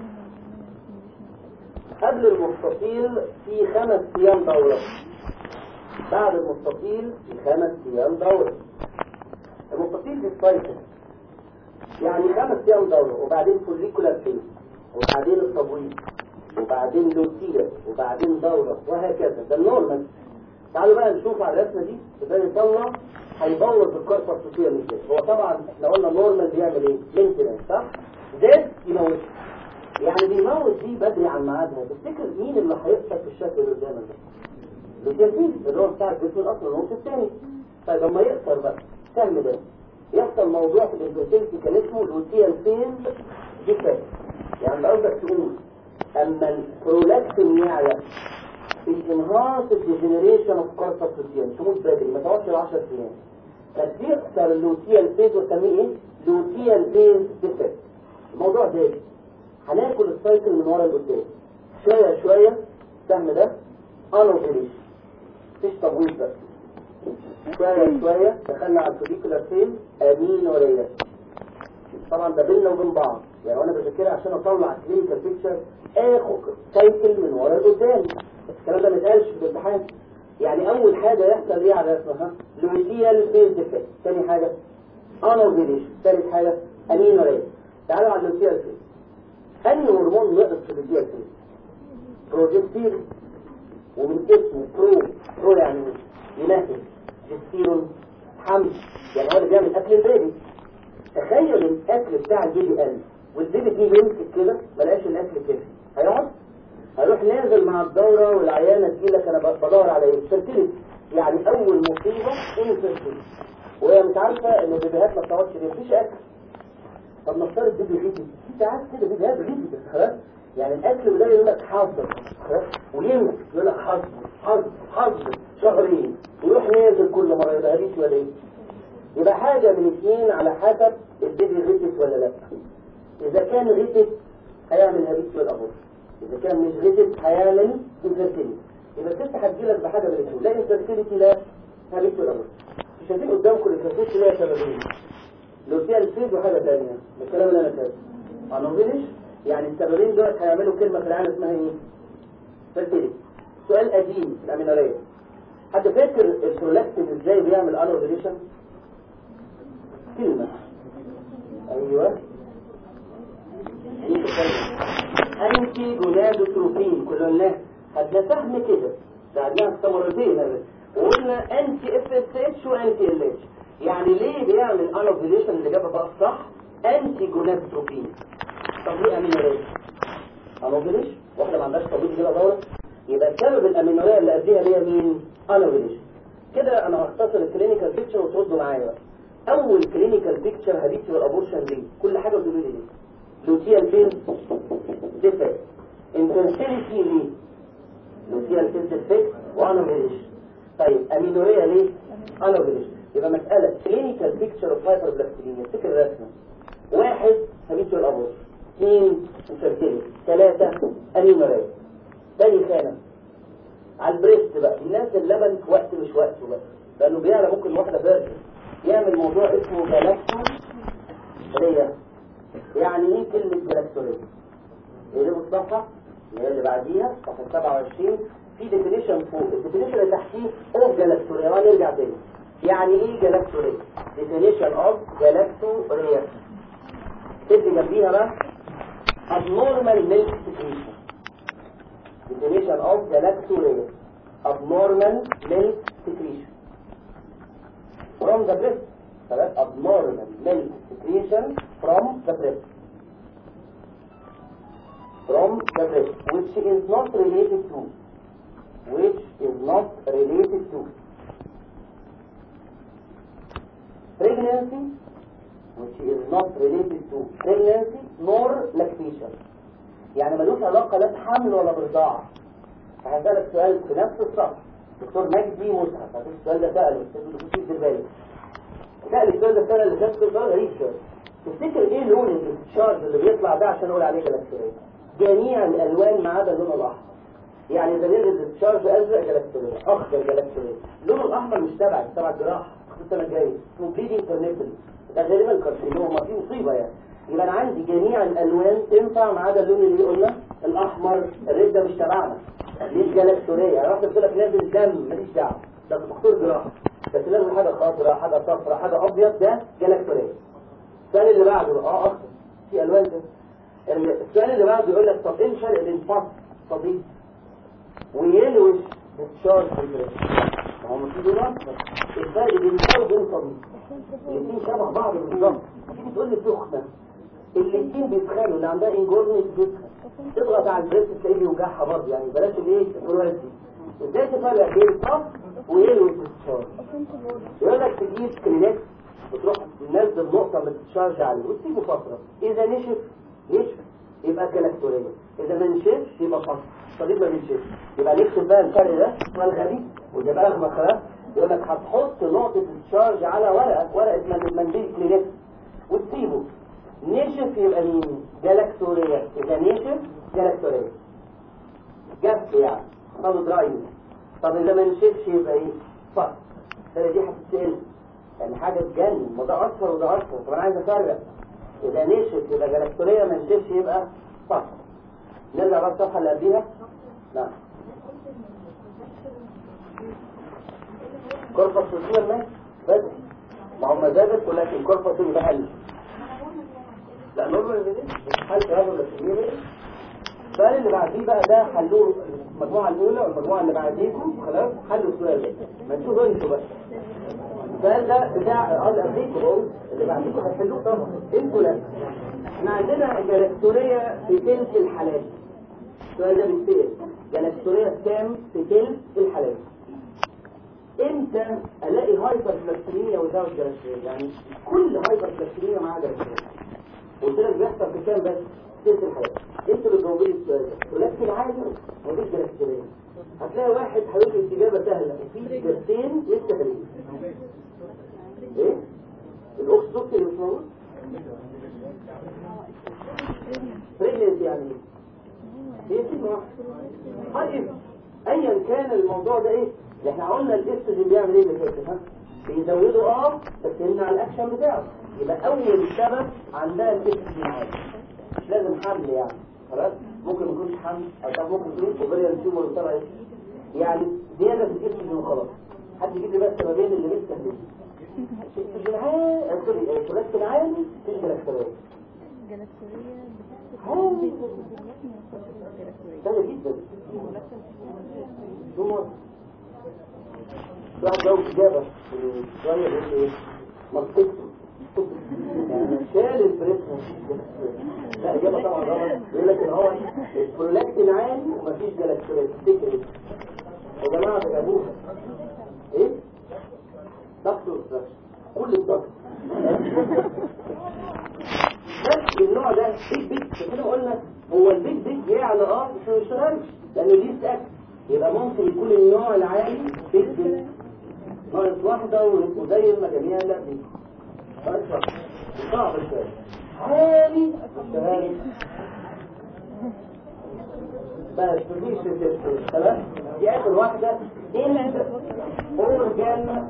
Speaker 1: قبل المستطيل في خمس ايام دوره بعد المستطيل في خمس ايام دورة المستطيل في السايكل يعني خمس ايام دورة وبعدين فوليكولار فيز وبعدين التبويض وبعدين لوتير وبعدين دورة وهكذا ده النورمال تعالوا بقى نشوف على الرسمة دي ازاي يطلع هيبوظ الكورباسوسية ازاي هو طبعا احنا قلنا نورمال بيعمل ايه؟ مينتنس صح؟ زاد يموت يعني بيموت دي بدري عن ميعادها تفتكر مين اللي هيحصل في الشكل اللي قدامك ده؟ بالترتيب اللي هو بتاع الجسم الاصل النص الثاني طيب لما يقصر بقى السهم ده يحصل موضوع في الانفيرتيلتي كان اسمه لوتيال فيز ديفكت يعني قصدك تقول اما البرولاكتين يعلى الانهارس ديجنريشن اوف كورباسوسيان تموت بدري ما تقعدش 10 ايام بس يقصر اللوتيال فيز وتسميه ايه؟ لوتيال فيز ديفكت الموضوع ده هناكل السايكل من ورا لقدام شويه شويه السهم ده انوفيليشن مفيش تبويض بقى شوية شوية دخلنا على الفوليكولار فيل امينو رياس طبعا ده بيننا وبين بعض يعني وانا بذاكرها عشان اطلع كلينيكال بيكتشر اخد سايكل من ورا لقدام بس الكلام ده ما اتقالش في الامتحان يعني اول حاجه يحصل ايه على اسمها لويتيال فيز ديفكت ثاني حاجه انوفيليشن ثالث حاجه امينو رياس تعالوا على اللوتيال فيز انهي هرمون نقص في اللوتيال فيز بروجستيرون ومن اسمه برو برو يعني ينهي جستيرون حمل يعني هو اللي بيعمل اكل البيبي تخيل الاكل بتاع البيبي قل والبيبي دي يمسك كده ملقاش الاكل كافي هيقعد هيروح نازل مع الدوره والعيانه تجي لك انا بدور على ايه فيرتيليتي يعني اول مصيبه انفيرتيليتي وهي مش عارفه ان البيبيهات ما بتقعدش ليه مفيش اكل طب نفترض بيبي غيتي في ساعات كده بيبيهات غيتي بس خلاص يعني الاكل بدأ يقول لك حاضر خلاص ويمسك يقول لك حاضر حاضر حاضر شهرين ويروح نازل كل مره يبقى غيتي ولا ايه يبقى حاجه من اثنين على حسب البيبي غيتت ولا لا اذا كان غيتت هيعمل هابيت ولا ابورت اذا كان مش غيتت هيعمل انفيرتيليتي يبقى الست هتجيلك بحاجه من الاثنين لا انفيرتيليتي لا هابيت ولا ابورت مش شايفين قدامكم الكاسوس ليها سببين لو فيها الفيز وحاجه ثانيه الكلام اللي انا كاتبه انوفينش يعني السببين دول هيعملوا كلمه في العالم اسمها ايه فيرتيليتي سؤال قديم في الامينوريه حد فاكر البرولاكتين ازاي بيعمل انوفيليشن كلمه ايوه انتي جونادوتروبين كنا قلنا خدنا سهم كده بعدها مرتين وقلنا انتي اف اس اتش وانتي ال اتش يعني ليه بيعمل انوفيليشن اللي جابها بقى الصح انتي جونادوتروبين طب ليه امينوريه انوفيليشن واحده ما عندهاش طبيب كده دوره يبقى سبب الامينوريه اللي اديها ليها مين انوفيليشن كده انا هختصر الكلينيكال بيكتشر وتردوا معايا بقى اول كلينيكال بيكتشر هديتي والابورشن ليه كل حاجه بتقولوا لي ليه لوتيال فين ديفكت انفيرتيليتي ليه لوتيال فين ديفكت وانوفيليشن طيب امينوريا ليه انوفيليشن يبقى مساله كلينيكال بيكتشر اوف هايبربلاستيميا افتكر الرسمه واحد هديتي والابورشن اثنين انفيرتيليتي ثلاثه امينوريا تاني خانه على البريست بقى الناس اللبن في وقت مش وقته بقى لانه بيعرف ممكن واحده فيرجن يعمل موضوع اسمه جلاكتو ريا يعني ايه كلمة جلاكتوريا يقلبوا الصفحة اللي هي اللي بعديها صفحة 27 في ديفينيشن فوق الديفينيشن اللي تحتيه اوف جلاكتوريا وهنرجع تاني يعني ايه جلاكتوريا ديفينيشن اوف جلاكتوريا تدي جنبيها بقى abnormal milk secretion definition of galactorrhea abnormal milk secretion from the breast خلاص abnormal milk secretion from the breast from the breast which is not related to which is not related to pregnancy which is not related to pregnancy nor lactation يعني ملوش علاقة لا بحمل ولا برضاعة فهسألك سؤال في نفس الصف دكتور مجدي مسعد هتقول السؤال ده سأله استاذ في بالي سأل السؤال ده السنة اللي فاتت سؤال غريب شوية تفتكر ايه لون الاستشارج اللي بيطلع ده عشان اقول عليه جلاكتورية جميع الالوان ما عدا اللون الاحمر يعني اذا نزل الاستشارج ازرق جلاكتورية اخضر جلاكتورية اللون الاحمر مش تبعي تبع الجراحة السنة الجاية اسمه بليدنج كورنيبل ده غالبا كارسينوما في مصيبة يعني يبقى انا عندي جميع الالوان تنفع ما عدا اللون اللي قلنا الاحمر الريد ده مش تبعنا ليه جلاكتورية يعني واحدة بتقول لك نازل دم ماليش دعوة ده دكتور جراحة بس لازم حاجة خضراء حاجة صفراء حاجة ابيض ده جلاكتورية السؤال اللي بعده اه اخضر في الوان ده السؤال اللي بعده يقول لك طب ايه الفرق بين فص صديق ويلوش ديسشارج فيبريشن ما هو مش دول الفرق بين ده وبين صديق الاثنين شبه بعض بالظبط تقول لي سخنه الاثنين بيتخانوا اللي عندها انجورنس بيتخن تضغط على البريس تلاقيه بيوجعها برضه يعني بلاش الايه الفروات دي ازاي تفرق بين فص ويلوش ديسشارج يقول لك تجيب كلينكس بتروح تنزل نقطة ما تتشارج عليه وتسيبه فترة إذا نشف نشف يبقى كلاكتورية إذا ما نشفش يبقى فصل صديق ما بينشفش يبقى نكتب بقى الفرق ده اسمها الغريب وده بقى رغم خلاص يقول لك هتحط نقطة الشارج على ورقة ورقة منديل كلينكس وتسيبه نشف يبقى مين؟ جلاكتورية إذا نشف جلاكتورية جف يعني صار درايف طب إذا ما نشفش يبقى إيه؟ فصل فدي هتتسأل يعني حاجة تجنن ما ده أصفر وده أصفر طب أنا عايز أفرق يبقى نشف يبقى جلاكتورية ما نشفش يبقى صح نرجع بقى الصفحة اللي قبليها نعم كورفا صوتية الناس بس ما هم زادت ولكن كورفا صوتية ده قل لا نورمال دي حل هذا ولا كبير السؤال اللي بعديه بقى ده حلوه المجموعة الأولى والمجموعة اللي بعديكم خلاص حلوا السؤال ده ما تشوفوا انتوا بقى السؤال ده بتاع اه قبليكم اللي بعديكم هتحلوه طبعا انتوا لا احنا عندنا جلاكتورية في تلت الحالات السؤال ده بيتسأل جلاكتورية كام في تلت الحالات امتى الاقي هايبر فلاكسيميا وزاوت جلاكسيميا يعني كل هايبر فلاكسيميا معاها جلاكسيميا قلت لك بيحصل في كام بس ست الحياه انت اللي تجاوبي لي السؤال ده ولكن عادي مفيش جلاكسيميا هتلاقي واحد هيقول لي اجابه سهله وفي اجابتين لسه غريبين ايه الاكسوس اللي مش موجود بريجنسي يعني ايه هي كلمه واحده طيب ايا كان الموضوع ده ايه احنا قلنا الاستروجين بيعمل ايه اللي فاتت ها بيزودوا اه بس يمنع الاكشن بتاعه يبقى اول سبب عندها الاستروجين عالي مش لازم حمل يعني خلاص ممكن ما يكونش حمل او طب ممكن يكون اوفريان تيومر وطلع ايه يعني زياده في الاستروجين وخلاص حد يجيب لي بس سببين اللي لسه هدي الاستروجين عالي سوري الكوليسترول عالي مفيش جلاكتوريه
Speaker 2: جلاكتورية
Speaker 1: عالي سهل جدا ثم واحد جاوب إجابة شوية يقول لي إيه منطقته يعني شال البريسما لا إجابة طبعا غلط يقول لك إن هو البرولاكتين عالي ومفيش جلاكتوريت تفتكر إيه؟ يا جماعة ده جابوها إيه؟ ضغط وإفراش كل الضغط بس النوع ده بيج بيج كده قلنا هو البيج بيج يعني اه مش ما يشتغلش لانه دي ستاك يبقى ممكن يكون النوع العالي بيج بيج ناقص واحدة وزي المجاميع لا دي ناقص واحدة صعب شوية عالي اشتغالي بس مفيش ريسبتور خلاص دي اخر واحدة انت اورجان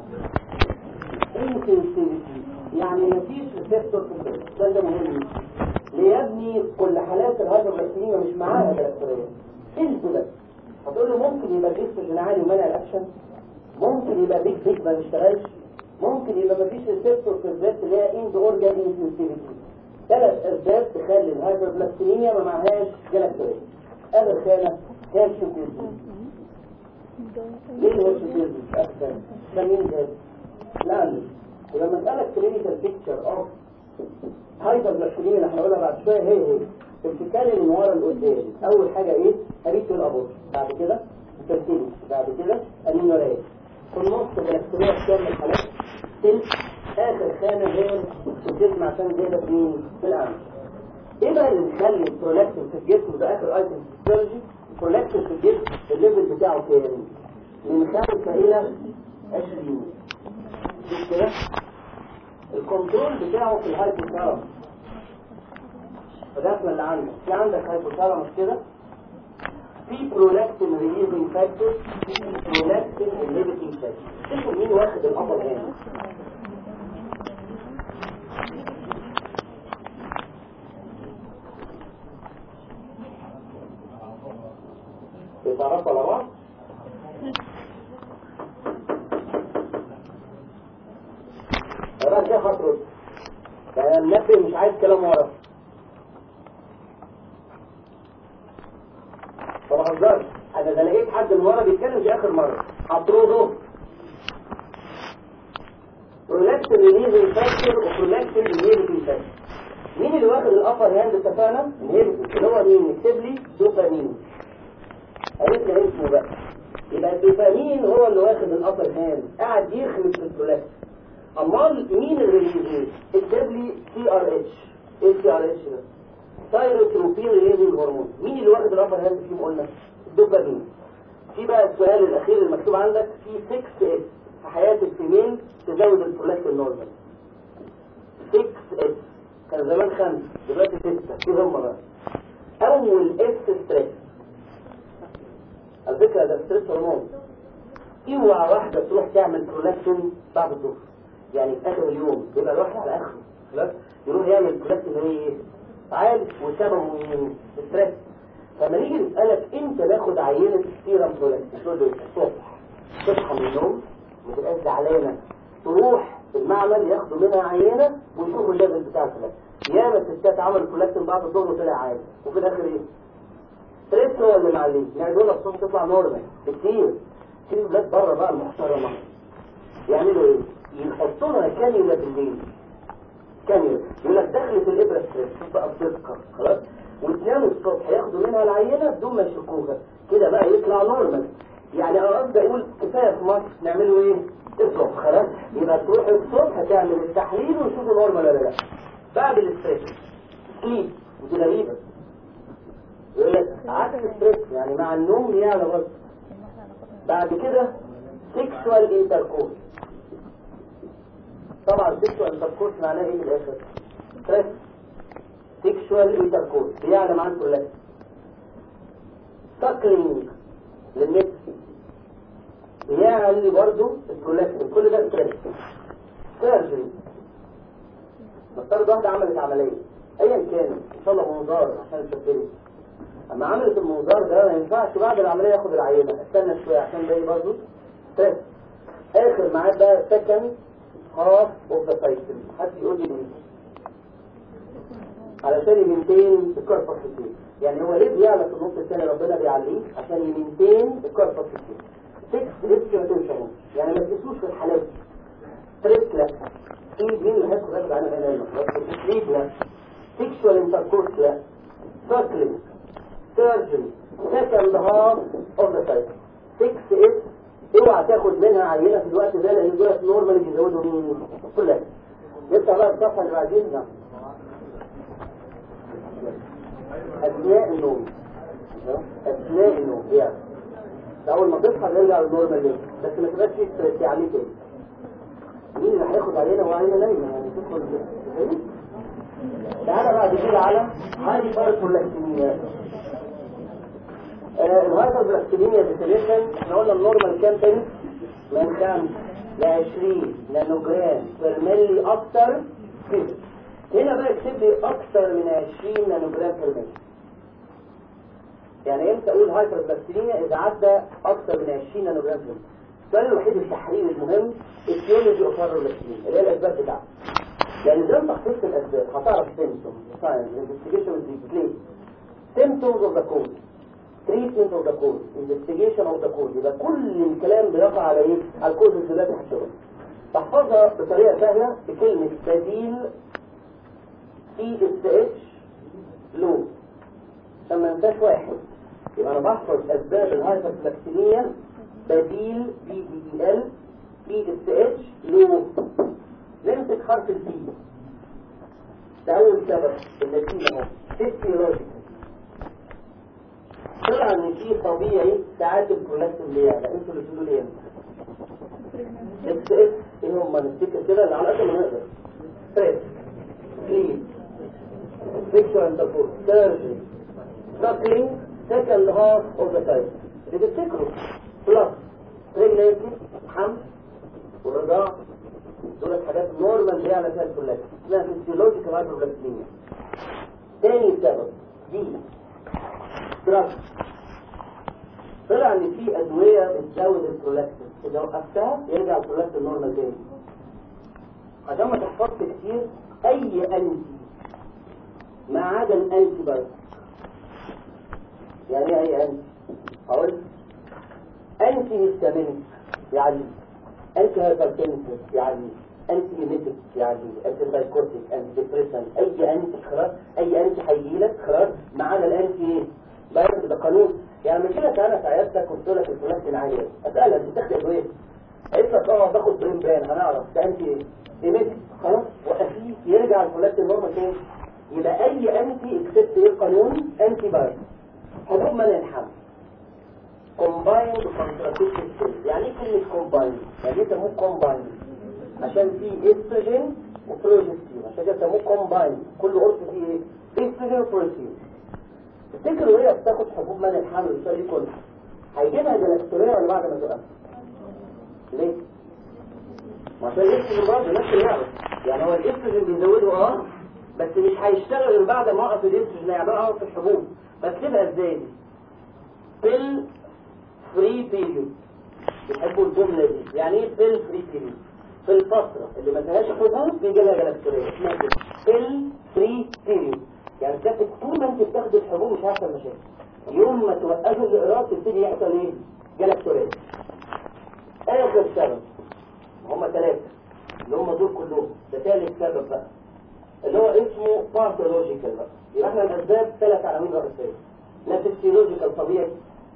Speaker 1: انسنسيتي يعني مفيش ريسبتور في الجسم ده ده مهم ليه يا ابني كل حالات الهايبرجلايسيميا مش معاها جلاكتوريا انت بس هتقول له ممكن يبقى الاستروجين عالي ومنع الاكشن ممكن يبقى بيج بيج ما بيشتغلش ممكن يبقى مفيش ريسبتور في الذات اللي هي اند اورجان انسنسيتي ثلاث اسباب تخلي الهايبرجلايسيميا ما معهاش جلاكتوريا اخر خانه كالسيوم كالسيوم ليه الهيرش بيزنس اكثر ده مين ده لا ولما اسالك كلينيكال بيكتشر اوف هايبر جلاكتوريا اللي هنقولها بعد شويه هي هي بتتكلم من ورا لقدام اول حاجه ايه هريت الابوش بعد كده ترتيب بعد كده النوريه في النص جلاكتوريا في كام الحالات تلت اخر خانه هي الجسم عشان زياده في مين في الامن ايه بقى اللي بيخلي البرولاكتين في الجسم ده اخر ايتم فيسيولوجي البرولاكتين في الجسم الليفل بتاعه كام من 5 الى 20 شوف كده الكنترول بتاعه في الهايبوثالاموس فده اللي عندك في عندك هايبوثالاموس كده في برولاكتين ريليزنج فاكتور في برولاكتين انهبيتنج فاكتور شوفوا مين واخد الابر هنا بيتعرفوا على بعض انا كده هترد يعني النبي مش عايز كلام ورا ما بهزرش انا ده لقيت حد من ورا بيتكلم في اخر مره هطرده برولاكتين ريليزنج فاكتور وبرولاكتين انهبيتنج فاكتور مين اللي واخد الابر هاند اتفقنا انهبيتنج اللي هو مين اكتب لي دوبامين عرفت اسمه بقى يبقى الدوبامين هو اللي واخد الابر هاند قاعد يخلط في البرولاكتين امال مين اللي ريليز اكتب لي سي ار اتش ايه سي ار اتش ده ثايروتروبين ريليزنج هرمون مين اللي واخد الابر هاند فيهم قلنا الدوبامين في بقى السؤال الاخير المكتوب عندك في 6 اس في حياه الفيميل تزود البرولاكتين نورمال 6 اس كان زمان خمسه دلوقتي 6 في هم بقى اول اس ستريس على فكره ده ستريس هرمون اوعى واحده تروح تعمل برولاكتين بعد الظهر يعني في اخر اليوم يبقى الواحد على اخره خلاص يروح يعمل برولاكتين ايه عالي وسببه من ستريس فلما نيجي نسالك امتى ناخد عينه سيرم برولاكتين تقول له الصبح تصحى من النوم ما تبقاش زعلانه تروح المعمل ياخدوا منها عينه ويشوفوا الليفل بتاع البرولاكتين ياما الستات عملوا برولاكتين بعد الظهر وطلع عالي وفي الاخر ايه ستريس هو اللي معلم يعني دول الصبح تطلع نورمال كتير في بلاد بره بقى المحترمه يعملوا ايه يحطوا لها كانيولا بالليل كانيولا يقول لك دخلت الابره ستريس شوف بقى بتذكر خلاص وتنام الصبح ياخدوا منها العينه بدون ما يشكوها كده بقى يطلع نورمال يعني انا قصدي اقول كفايه في مصر نعمله ايه الصبح خلاص يبقى تروح الصبح تعمل التحليل وتشوف نورمال ولا لا بعد الاستريس سليب ودي غريبه يقول لك عكس الستريس يعني مع النوم يعلى برضه بعد كده سيكشوال انتركورس طبعا سيكشوال انتركورس معناه ايه من الاخر ستريس سيكشوال انتركورس بيعلى مع الكلات ساكلينج للنفس بيعلي برضه الكولاتين كل ده ستريس سيرجري نفترض واحدة عملت عملية ايا كان ان شاء الله منظار عشان تشتري اما عملت المنظار ده ما ينفعش بعد العملية ياخد العينة استنى شوية عشان ده برضه ستريس اخر معاد بقى سكند هاف اوف ذا سايكل حد يقول لي ليه علشان يمنتين الكاربوكسيتين يعني هو ليه بيعلى في النص الثاني ربنا بيعليه عشان يمنتين الكاربوكسيتين 6 ريسك ما تنساهوش يعني ما تنسوش في الحالات دي ستريس لا في مين اللي هياخد بالك عنها هنا هنا سليب لا سيكشوال انتركورس لا سايكلينج سيرجري سكند هاف اوف ذا سايكل 6 اس اوعى تاخد منها عينه في الوقت ده لان دول نورمال بيزودوا مين كلها يطلع بقى الصفحه اللي بعدين اثناء النوم اثناء النوم يعني اول ما تصحى نرجع للنورمال ليه بس ما تبقاش فيه ستريس عليه تاني مين اللي هياخد علينا وعلينا نايمه يعني تدخل تعالى بعد كده على هذه فرق اللاكتيمية الهايبر بلاكتيمية ديفينيشن احنا قلنا النورمال كام تاني من 5 ل 20 نانو جرام بير ملي اكتر كده هنا بقى اكتب لي اكتر من 20 نانو جرام بير ملي يعني امتى اقول هايبر بلاكتيميا اذا عدى اكتر من 20 نانو جرام بير ملي السؤال الوحيد التحرير المهم الثيولوجي اوف هايبرلاكتيميا اللي هي الاسباب بتاعته لان زي ما تحقيق الاسباب هتعرف سيمتوم ساينز انفستيجيشن ديسبلاي سيمتومز اوف ذا كود تريتمنت اوف ذا كود انفستيجيشن اوف ذا كود يبقى كل الكلام بيقع على ايه على الكود الثلاثي هتشتغل تحفظها بطريقه سهله بكلمه بديل سي اس اتش لو عشان ما انساش واحد يبقى انا بحفظ اسباب الهايبرفلاكسيميا بديل بي دي اي ال بي اس اتش لو نمسك حرف البي ده اول سبب النتيجه اهو فيسيولوجيكال طلع ان في طبيعي ساعات الكولاتين اللي يعلى انتوا اللي تقولوا لي امتى اكس اس ايه هم نفتكر كده اللي على قد ما نقدر ستريس سليب سيكشوال انتركورس سيرجري ساكلينج سكند هاف اوف ذا تايم بتفتكروا بلس بريجنينسي حمل والرضاعه دول حاجات نورمال بيعمل فيها الكولاتين اسمها فيسيولوجيكال هايبربلاكتيميا تاني سبب دي دراج طلع ان في ادويه بتزود البرولاكتين اذا وقفتها يرجع البرولاكتين نورمال تاني عشان ما تحفظش كتير اي انتي ما عدا الانتي بايوتيك يعني ايه اي انتي هقول انتي هيستامينيك يعني انتي هايبرتنسيف يعني انتي ايميتيك يعني انتي سايكوتيك انتي ديبريسنت اي انتي خلاص اي انتي هيجيلك خلاص ما عدا الانتي ايه بايوتيك ده قانون يعني من كده تعالى في عيادتك قلت لك الفلوس عاليه اسالها انت بتاخد ادويه قلت لك اه باخد برين برين هنعرف ده انتي ايه ايميتيك خلاص وقفيه يرجع الفلوس النورمال تاني يبقى اي انتي اكسبت ايه القانون انتي بايوتيك حبوب منع الحمل كومبايند كونتراسيبتيف يعني ايه كلمه كومبايند يعني ايه سموه كومبايند عشان فيه استروجين وبروجستين عشان كده سموه كومبايند كل قرص فيه ايه استروجين وبروجستين تفتكروا وهي بتاخد حبوب منع الحمل السؤال كله هيجيبها جلاكتوريا ولا بعد ما تقف ليه ما عشان الاستروجين برضه نفس اللعبه يعني هو الاستروجين بيزوده اه بس مش هيشتغل غير بعد ما اقف الاستروجين يعني بقى اقف الحبوب بكتبها ازاي دي بيل فري بيريود بيحبوا الجملة دي يعني ايه بيل فري بيريود في الفترة اللي ما فيهاش حبوب بيجي لها جلاكتورية اسمها كده بيل فري بيريود يعني بتاخد طول ما انت بتاخد الحبوب مش هيحصل مشاكل يوم ما توقفوا الاقراص تبتدي يحصل ايه جلاكتورية اخر سبب هم ثلاثة اللي هم دول كلهم ده ثالث سبب بقى اللي هو اسمه باثولوجيكال بقى يبقى احنا الاسباب ثلاث عناوين رئيسيه لا فيسيولوجيكال طبيعي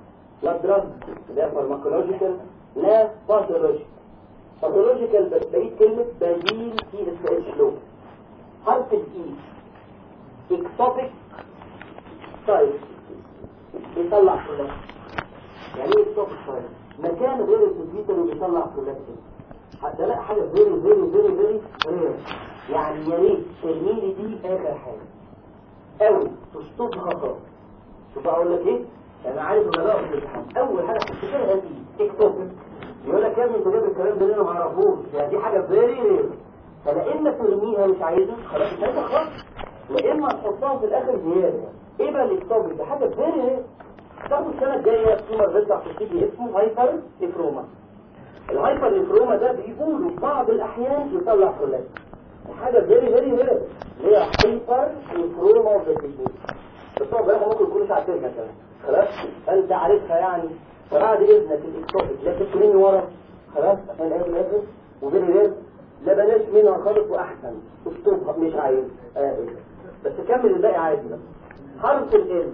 Speaker 1: لا دراج لا فارماكولوجيكال لا باثولوجيكال باثولوجيكال بس بقيت كلمة بديل تي اس اتش لو حرف الاي اكتوبيك سايت بيطلع برولاكتين يعني ايه اكتوبيك سايت مكان غير الكمبيوتر وبيطلع برولاكتين ده لا حاجة فيري فيري فيري فيري رير يعني يا ريت ترميلي دي اخر حاجة او تشطب خطأ شوف اقول لك ايه انا عارف ان انا في الامتحان اول حاجه تفتكرها دي تيك توك يقول لك يا ابني انت جايب الكلام ده ليه ما اعرفوش يعني دي حاجه فيري رير فلا اما ترميها مش عايزها خلاص مش عايزها خلاص لا اما تحطها في الاخر زياده ايه بقى الاكتوبر ده حاجه فيري رير تاخد السنه الجايه تيمر بيطلع في السي اسمه هايبر افروما الهايبر افروما ده بيقولوا في بعض الاحيان يطلع فلات حاجه فيري فيري رير اللي هي هايبر افروما اوف ذا بس هو بقى ممكن يكونوا عارفينها كمان خلاص انت عارفها يعني فبعد اذنك الاكتوبك لا تكريني ورا خلاص عشان ايه الاخر وبيني ليه لا بلاش منها خالص واحسن اسلوبها مش عايز آه بس كمل الباقي عادي بقى حرف ال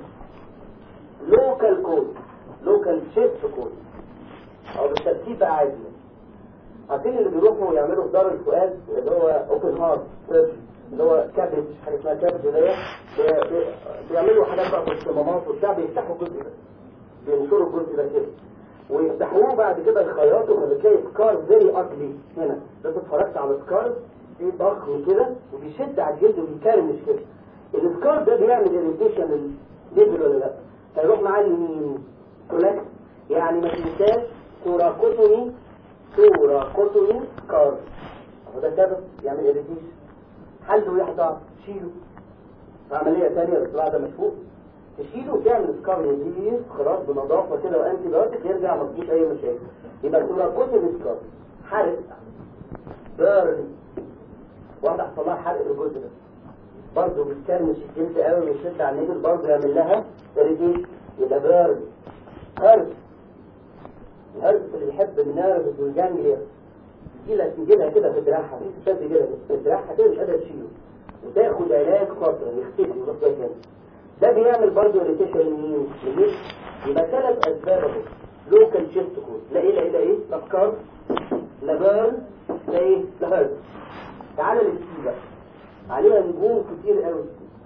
Speaker 1: لوكال كود لوكال شيفت كود او بالترتيب بقى عادي عارفين اللي بيروحوا يعملوا في دار الفؤاد اللي هو اوبن هارت اللي هو كابج حاجه اسمها كابج ده بيعملوا حاجات بقى في الصمامات وبتاع بيفتحوا الجزء ده بينشروا الجزء ده كده ويفتحوه بعد كده يخيطوا فبتلاقي سكار فيري اجلي هنا بس اتفرجت على سكار في ضخم كده وبيشد على الجلد وبيكرمش كده السكار ده بيعمل اريتيشن للليفل ولا لا هيروح معاه لمين كولاكس يعني ما تنساش كوراكوتومي كوراكوتومي سكار هو ده سبب يعمل اريتيشن حله يحضر شيله عملية تانية الصراع ده مشفوق تشيله وتعمل سكار نزيف خلاص بنظافة كده وانتي بايوتيك يرجع ما فيش اي مشاكل يبقى تبقى كتب سكار حرق بيرن واحدة حصل لها حرق الجزء ده برضه بتكرمش الجلد قوي ويشد على النجل برضه يعمل لها ريديش يبقى بيرن هرس الهرس اللي بيحب النيرفز والجانجليا يجيلها تجيلها كده في دراعها في ستات تجيلها في دراعها كده مش قادرة تشيله وتاخد علاج فترة يختفي ويروح جاي تاني ده بيعمل برضه اريتيشن لمين؟ لمين؟ يبقى ثلاث اسباب اهو لوكال شيفت كود لا ايه لا ايه لا ايه لا سكار لا بيرن لا ايه لا هيرت تعالى للسي بقى عليها نجوم كتير قوي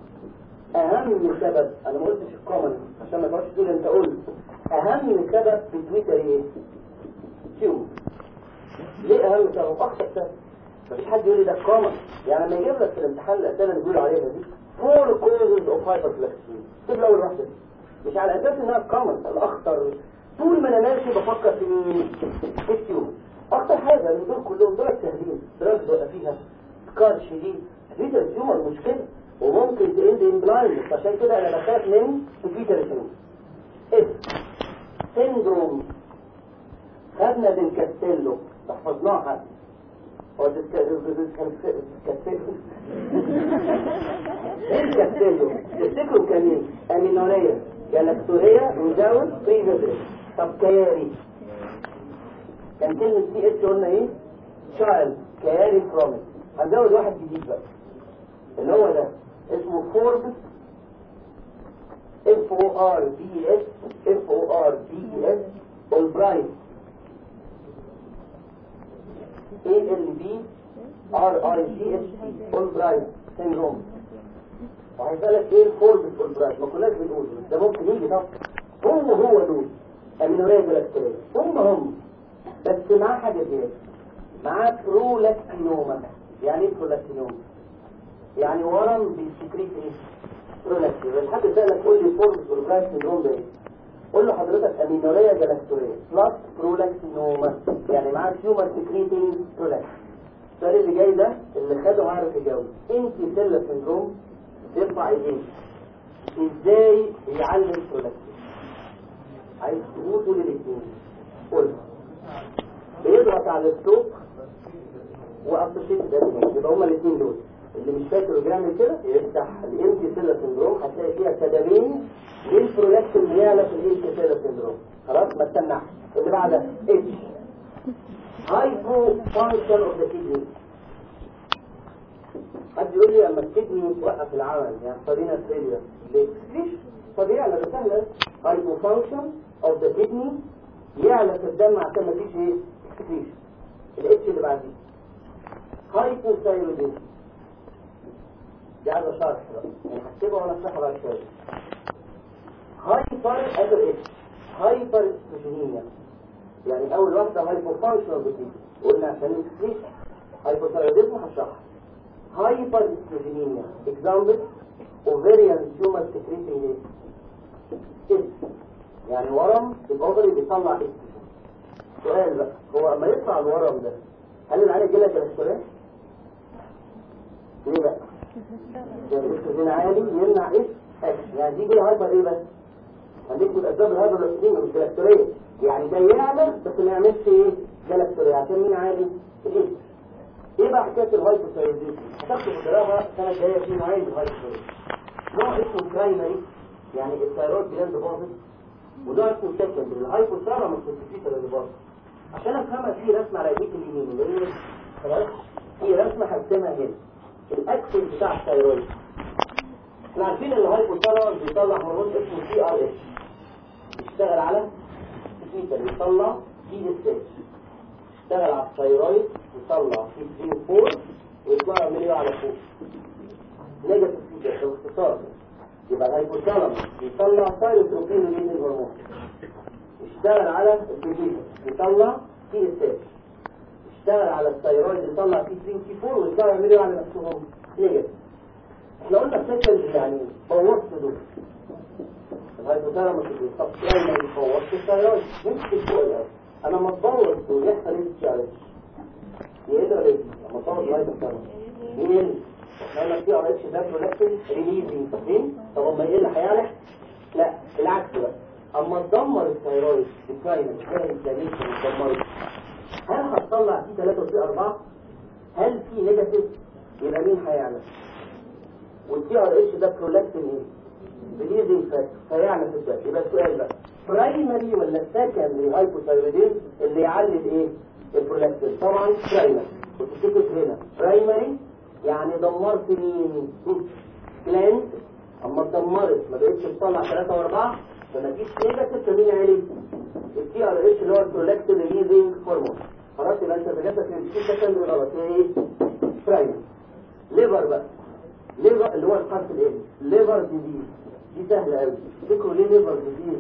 Speaker 1: اهم سبب انا ما قلتش الكومن عشان ما تقعدش تقول انت قلت اهم سبب في تويتر ايه؟ كيو ليه اهم سبب اخطر سبب مفيش حد يقول لي ده كومن يعني لما يجيب لك في الامتحان الاسئله اللي بيقولوا عليها دي فور كوزز اوف هايبرفلكسين تجيب اول واحده مش على اساس انها كومن الاخطر طول ما انا ماشي بفكر في مين في التيوم اكتر حاجه من دول كلهم دول سهلين دراجز بقى فيها سكار شديد فيتا التيومر مشكله وممكن تاند ان بلايند عشان كده انا بخاف من الفيتا التيومر اس سيندروم خدنا بالكاستيلو حفظناها هو الكاستيلو تفتكروا كان ايه امينوريا جلاكتوريا وزاوت بريفيدري طب كياري كان كلمة سي اس قلنا ايه تشايلد كياري بروميس هنزود واحد جديد بقى اللي هو ده اسمه فوربس اف او ار بي اس اف او ار بي اس اولبرايت A L B R I G S T اولبرايت سيندروم وهيسألك ايه الفوربس اولبرايت ما كناش بنقول ده ممكن يجي طب هو هو دول امينوريا جلاكتوريا هم هم بس معاه حاجة زيادة معاه برولاكتينوما يعني ايه برولاكتينوما يعني ورم بيسكريت ايه برولاكتين بس حد سألك قول لي فوربس اولبرايت سيندروم ده ايه قول له حضرتك امينوريا جلاكتوريا بلس برولاكتينوما يعني معاه تيومر سكريتنج برولاكتين السؤال اللي جاي ده اللي خده عارف يجاوب انت سيلا سيندروم ترفع ايديك ازاي بيعلم برولاكتين عايز تقول قول الاثنين قول بيضغط على الستوب وابسيت ده يبقى هما الاثنين دول اللي مش فاكر بيعمل كده يفتح الانتي سيلا سيندروم هتلاقي فيها كدابين للبرولاكتين بيعلى في الانتي سيلا سيندروم خلاص ما تستناش اللي بعدها اتش هايبو فانكشن اوف ذا كيدني حد يقول لي اما الكدني توقف العمل يعني صدينا فيلير ليه؟ ليش؟ طبيعي ده سهله هايبو فانكشن اوف ذا كدني يعلى في الدم عشان ما فيش ايه اكسكريشن الاتش اللي بعديه هايبوثايروديزم دي عايزه شرح بقى يعني هكتبها وانا اشرحها بعد شويه هايبر ادر اتش هايبر استروجينيا يعني اول واحده هايبو فانكشنال بتيجي قلنا عشان الاكسكريشن هايبوثايروديزم هشرحها هايبر استروجينيا اكزامبل اوفيريان تيومر سكريتنج ايه يعني ورم الاوفري بيطلع استروجين سؤال بقى هو اما يطلع الورم ده هل العيال يجي لك الاستروجين ليه بقى يعني الاستروجين عالي يمنع ايه اكشن يعني دي جاي هايبر ايه بس هنكتب الاسباب الهايبر الاستروجين مش جلاكتوريه يعني ده يعمل بس ما يعملش ايه جلاكتوريه عشان مين عالي الايه ايه بقى حكايه الهايبوثايرويديزم هتاخدوا في الدراسه السنه الجايه في نوعين من الهايبوثايرويديزم نوع اسمه برايمري يعني الثايرويد جلاند باظت ونوع اسمه سكندري الهايبوثايرويد سبيسيفيك اللي باظت عشان افهمها في رسمه على ايديك اليمين اللي هي خلاص في رسمه هرسمها هنا الاكسل بتاع الثايرويد احنا عارفين ان الهايبوثايرويد بيطلع هرمون اسمه سي ار اتش بيشتغل على الفيتا بيطلع دي اس اتش يشتغل على الثايرويد يطلع في 3 4 ويطلع مليو على فوق نيجاتيف فيتا باختصار يبقى الهايبوثالاموس بيطلع ثايروتروبين من الهرمون يشتغل على الفيتا يطلع تي اس اتش يشتغل على الثايرويد يطلع في 24 ويطلع مليو على نفسهم نيجاتيف احنا قلنا بشكل يعني بوظت دول الهايبوثالاموس بيطلع ما يبوظش الثايرويد ممكن تقول انا لما اتبوظ دول يحصل ايه تشارج يقدر ايه لما اتبوظ الهايبوثالاموس يقل احنا قلنا في ار اتش ده برودكشن ريليزنج فاهمين طب اما يقل هيعلى لا العكس بقى اما تدمر الثايرويد ديكلاين كده انفلاميشن اتدمرت هل هتطلع في 3 وفي 4 هل في نيجاتيف يبقى مين هيعلى والتي ار اتش ده برولاكتين ايه ريليزنج فاكتور فيعلى في الدم يبقى السؤال بقى برايمري ولا سكندري هايبوثايروديزم اللي يعلي ايه البرولاكتين طبعا برايمري وتفتكر هنا برايمري يعني دمرت مين جلاند اما اتدمرت ما بقتش تطلع 3 و4 فما فيش نيجاتيف فمين عالي التي ار اتش اللي هو البرولاكتين ريليزنج هرمون خلاص يبقى انت بجد في سكندري غلط هي ايه برايمري ليفر بقى ليفر اللي هو الحرف الايه ليفر ديزيز دي سهله قوي تفتكروا ليه ليفر ديزيز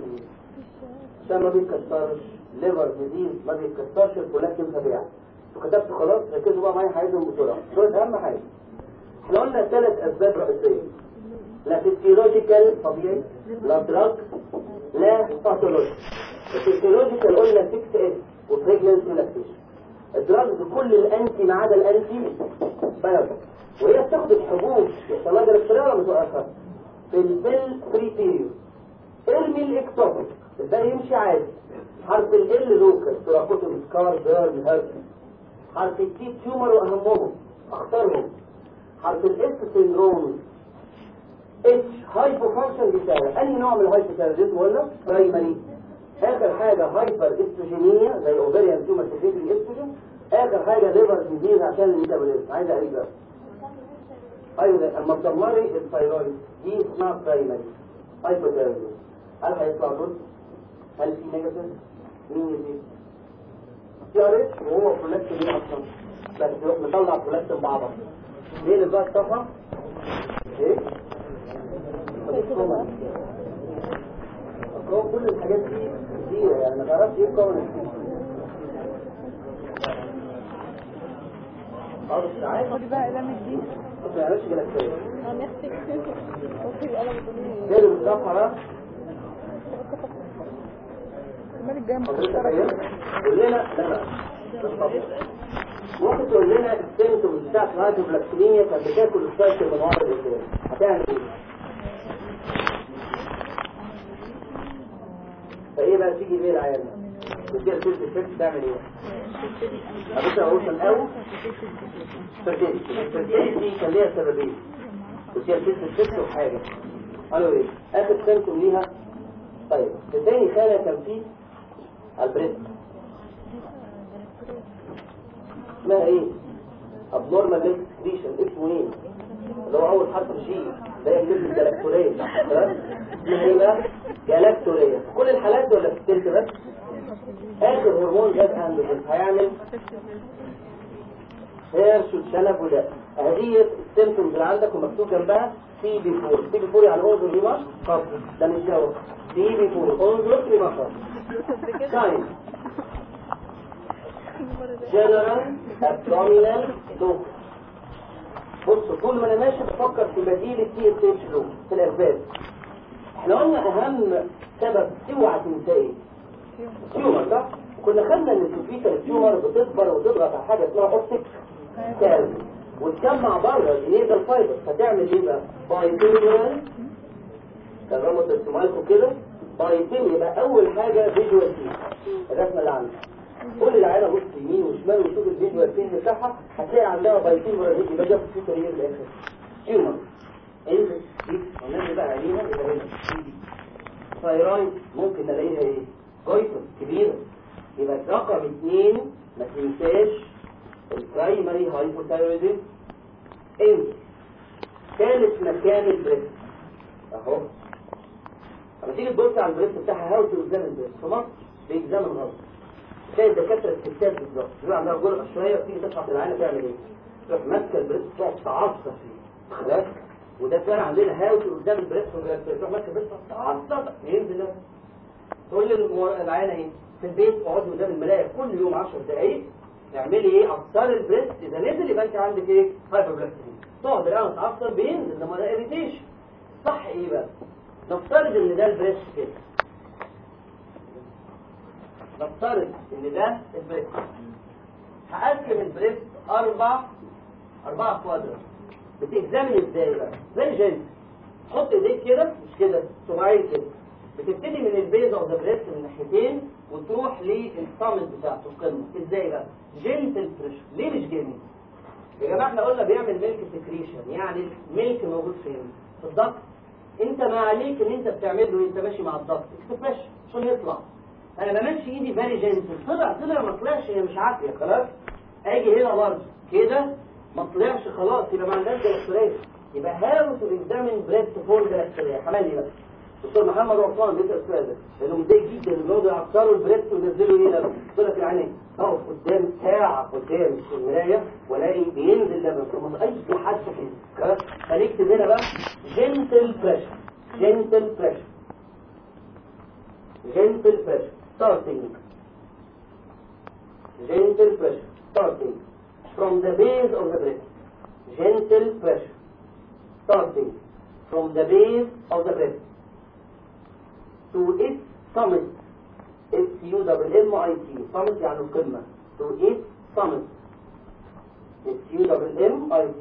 Speaker 1: عشان ما بيتكسرش ليفر ديزيز ما بيتكسرش البرولاكتين طبيعي وكتبت خلاص ركزوا بقى معايا حاجتهم بسرعه دول اهم حاجه احنا قلنا ثلاث اسباب رئيسيه لا فيسيولوجيكال طبيعي لا دراج لا باثولوجي الفيسيولوجيكال قلنا 6 اس وبريجننسي لاكتيشن الدراج كل الانتي ما عدا الانتي بايوتيك وهي بتاخد حبوب يحصل لها جلوكسيريا ولا بتوقفها في البيل فري بيريود ارمي الاكتوبيك الباقي يمشي عادي حرف ال لوكال تراكوتوم سكار بيرن هيرب حرف التي تيومر واهمهم اختارهم حرف الاس سيندروم اتش هايبو فانكشن بيساوي انهي نوع من الهايبوثايروديزم ولا برايمري اخر حاجه هايبر استروجينيا زي اوفيريان تيومر سكريتري استروجين اخر حاجه ليفر ديزيز عشان الميتابوليزم عايز اقول بقى ايوه اما تدمري الثايرويد دي اسمها برايمري هايبوثايروديزم هل هيطلع دول هل في نيجاتيف مين يزيد تي ار اتش وهو برولاكتين ايه اصلا بس يروح مطلع برولاكتين بعضها ليه اللي بقى الصفحه ايه هو كل الحاجات دي كتيرة يعني ما تعرفش ايه كون خلاص ساعات
Speaker 2: خدي بقى قلم الدين
Speaker 1: ما يعملش جلاكسية
Speaker 2: هنختك وفي قلم الدنيا
Speaker 1: كده بالصفحة بقى
Speaker 2: المال الجاي
Speaker 1: حضرتك ايه قول لنا لا لا ممكن تقول لنا السيمتومز بتاعت الهايبوبلاكسيميا كانت بتاكل السايكل من ورا الانسان هتعمل ايه؟ فايه بقى تيجي ليه العيال بتجيب سيلز الفيكس تعمل ايه؟ ابص اقول من الاول فرديتي الفرديتي دي كان ليها سببين وهي سيلز الفيكس وحاجه قالوا ايه؟ اخر سيمتوم ليها طيب في تاني خانه كان فيه البريست اسمها ايه؟ abnormal milk secretion اسمه ايه؟ اللي هو اول حرف الجي ده هي كلمه جلاكتوريه تمام دي هيبقى جلاكتوريه في كل الحالات ولا في التلت بس اخر هرمون جاب اندروجين هيعمل هير شو شنب وده هذه السيمتومز اللي عندك ومكتوب جنبها سي بي 4 سي بي 4 يعني انظر لما خط ده مش جو سي بي 4 انظر لما خط ساين جنرال ابدومينال لوب بص طول ما انا ماشي بفكر في بديل التي اس اتش لوب في الاسباب احنا قلنا اهم سبب اوعى تنسى ايه تيومر صح كنا خدنا ان السوفيتا التيومر بتكبر وتضغط على حاجه اسمها اوبتيك كالب وتجمع بره النيزل فايبر فتعمل ايه بقى بايتيميال كرمت السمايكو كده بايتيم يبقى اول حاجه فيجوال فيه الرسمه اللي عندك كل العيله بص يمين وشمال وشوف الفيجوال فين بتاعها هتلاقي عندها بايتيم ولا هيجي بقى في الفيتر ايه الاخر تيومر انزل دي ونزل بقى عليها يبقى هنا ثايرويد ممكن نلاقيها ايه جويتر كبيره يبقى رقم اثنين ما تنساش البرايمري هايبوثايرويدزم انت ثالث مكان البريست اهو لما تيجي تبص على البريست بتاعها هاو تو اكزامن البريست في مصر بيكزامن غلط تلاقي الدكاتره الستات بالظبط يبقى عندها جرأة شويه وتيجي تطلع في العينه تعمل ايه؟ تروح ماسكه البريست تقعد تعصب فيه خلاص وده فعلا عندنا هاو تو اكزامن البريست تروح ماسكه البريست تعصب ينزل ده تقول للعينه ايه؟ في البيت اقعدي قدام المرايه كل يوم 10 دقائق اعملي ايه افطار البريست اذا نزل يبقى انت عندك ايه هايبربلاستيميا تقعد الان تعصر بينزل ده ما ده اريتيشن صح ايه بقى نفترض ان ده البريست كده نفترض ان ده البريست هقسم البريست اربع اربع كوادرات بتكزامن ازاي بقى زي جنس حط ايديك كده مش كده صباعين كده بتبتدي من البيز اوف ذا بريست من ناحيتين وتروح للصامت بتاعته القمه ازاي بقى جنتل بريشر ليه مش جامد يا جماعه احنا قلنا بيعمل ميلك سكريشن يعني الميلك موجود فين في الضغط انت ما عليك ان انت بتعمل له انت ماشي مع الضغط اكتفاش عشان يطلع انا بمشي ايدي فيري جنتل طلع طلع ما طلعش هي مش عافيه خلاص اجي هنا برضه كده ما طلعش خلاص يبقى ما عندناش جلاكتوريه يبقى هاو تو اكزامين بريست فور جلاكتوريه حمالي بقى دكتور محمد عثمان بيسال السؤال ده لانه متضايق جدا ان يقعدوا يعصروا البريست وينزلوا ايه لبن يقول لك يعني اقف قدام ساعه قدام في المرايه والاقي بينزل لبن ثم اي حد كده هنكتب هنا بقى جنتل بريشر جنتل بريشر جنتل بريشر ستارتنج gentle pressure starting from the base of the breast gentle pressure starting from the base of the breast to its summit S U double M I T summit يعني القمة to its summit S U double M I T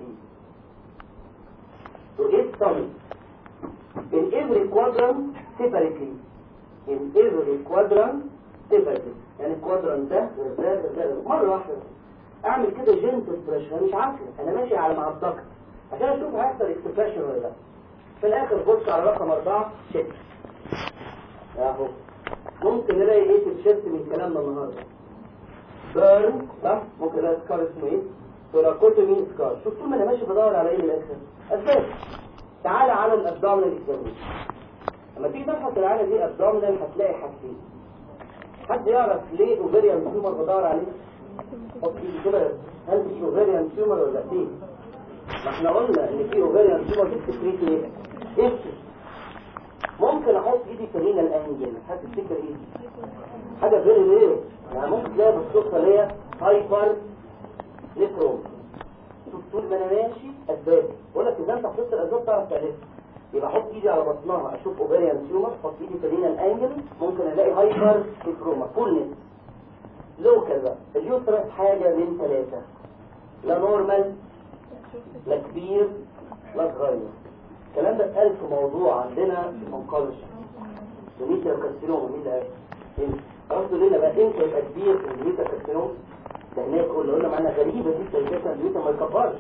Speaker 1: to its summit in every quadrant separately in every quadrant separately يعني الكوادرانت ده غير ده غير ده غير- مرة واحدة اعمل كده جنتل بريشر مش عارفه انا ماشي على مع الضغط عشان اشوف هيحصل اكسبريشن ولا لا في الاخر بص على رقم اربعة شيك اهو ممكن نلاقي ايه في الشيفت من كلامنا النهارده بيرن صح ممكن نلاقي سكار اسمه ايه توراكوتومي سكار شوف طول ما انا ماشي بدور على ايه من الاخر اسباب تعالى على الابدومينال اكزامينشن لما تيجي تبحث العالم دي ابدومينال هتلاقي حاجتين حد يعرف ليه اوفيريان تيومر بدور عليه حط ايدي كده هل في اوفيريان تيومر ولا فيه ما احنا قلنا ان في اوفيريان تيومر دي بتكريت ايه ايه ممكن احط ايدي في رينا الانجل هتفتكر ايه حاجه غير ليه يعني ممكن تلاقي بالصدفه ليا هايبر نيكروم شوف طول ما انا ماشي اسباب بقول لك اذا انت حفظت الاسباب تعرف تعرفها يبقى احط ايدي على بطنها اشوف اوفيريان تيومر احط ايدي في رينا الانجل ممكن الاقي هايبر نيكروما فولنس لوكال بقى اليوترس حاجه من ثلاثه لا نورمال لا كبير لا صغير الكلام ده اتقال في موضوع عندنا في منقرش سميتيا كارسينوما مين اللي قال؟ انت قصده لنا بقى انت يبقى كبير في الميتا كارسينوما ده هناك اللي قلنا معانا غريبه دي سيداتنا الميتا ما يكبرش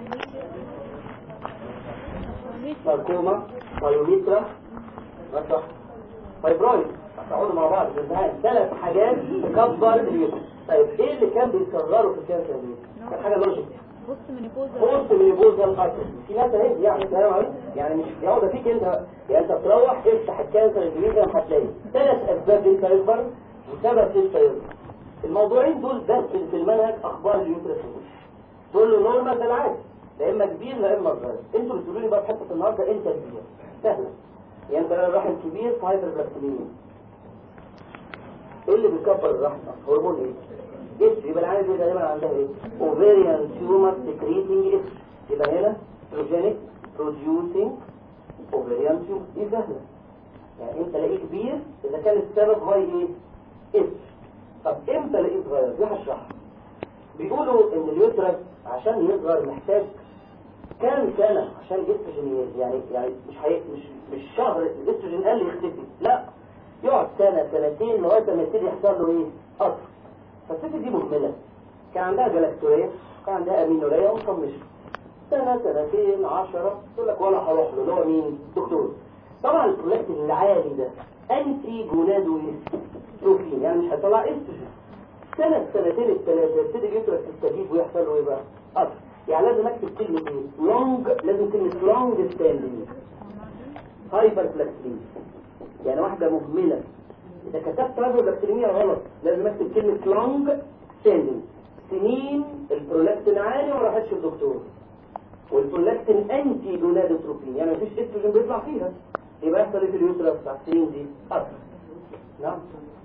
Speaker 1: ساركوما بايوميترا صح فايبرويد هتقعدوا مع بعض في النهايه ثلاث حاجات تكبر اليوترس طيب ايه اللي كان بيكرره في الكانسر دي؟ كان حاجه لوجيك
Speaker 2: بص منيبوزا
Speaker 1: بوست مينيبوزال ارتري في ناس اهي يعني فاهم علي؟ يعني مش يقعد فيك انت يعني انت تروح افتح الكانسر الجديد هتلاقي ثلاث اسباب لسه يكبر وسبب لسه يكبر الموضوعين دول بس في المنهج اخبار اليوترس تقول له نورمال ده العادي لا اما كبير لا اما صغير انتوا بتقولوا لي بقى في حته النهارده انت كبير سهله يعني انت الرحم كبير في هايبربلاستيميا ايه اللي بيكبر الرحم هرمون ايه اس يبقى العيال دي غالبا عندها ايه اوفيريان تيومر سكريتنج اس يبقى هنا بروجينيك بروديوسينج اوفيريان تيومر دي سهله يعني انت لاقيه كبير اذا كان السبب هاي ايه اس طب امتى لاقيه صغير دي هشرحها بيقولوا ان اليوترس عشان يصغر محتاج كام سنة عشان الاستروجين يعني يعني مش حي... مش مش شهر الاستروجين قال يختفي لا يقعد سنة سنتين لغاية ما يبتدي يحصل له ايه؟ قطر فالست دي مهملة كان عندها جلاكتورية كان عندها امينورية ومطنشة سنة سنتين عشرة تقول لك ولا هروح له اللي هو مين؟ دكتور طبعا البرولاكت العالي ده انتي جونادو تروفين يعني مش هيطلع استروجين سنة سنتين الثلاثة يبتدي اليوترس يستجيب ويحصل له ايه بقى؟ قطر يعني لازم اكتب كلمة ايه؟ لونج لازم كلمة لونج ستاندنج هايبر فلاكسين يعني واحدة مهملة إذا كتبت هايبر فلاكسينية غلط لازم اكتب كلمة لونج ستاندنج سنين البرولاكتين عالي وما راحتش الدكتور والبرولاكتين انتي جونادوتروبين يعني مفيش استروجين بيطلع فيها يبقى يحصل ايه في اليوترس بتاع السنين دي؟ قطر نعم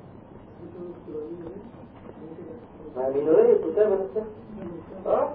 Speaker 1: ما مينورية تتابع نفسها اه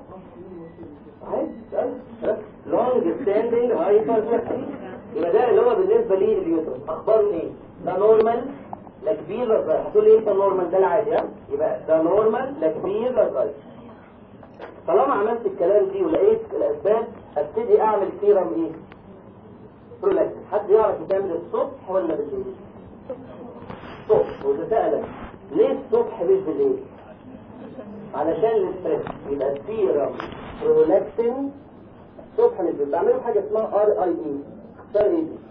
Speaker 1: لونج ستاندنج هايبر فلاكسين يبقى ده اللي هو بالنسبه لي اليوترس اخباره ايه ده نورمال لا كبير لا صغير هتقول لي انت نورمال ده العادي ها يبقى ده نورمال لا كبير لا صغير طالما عملت الكلام دي ولقيت الاسباب ابتدي اعمل سيرم ايه برولاكتين حد يعرف يتعمل الصبح ولا بالليل الصبح وتسألك ليه الصبح مش بالليل علشان الاستريس يبقى السيرم برولاكتين الصبح نزل بعملوا حاجه اسمها ار اي اي اختار ايه دي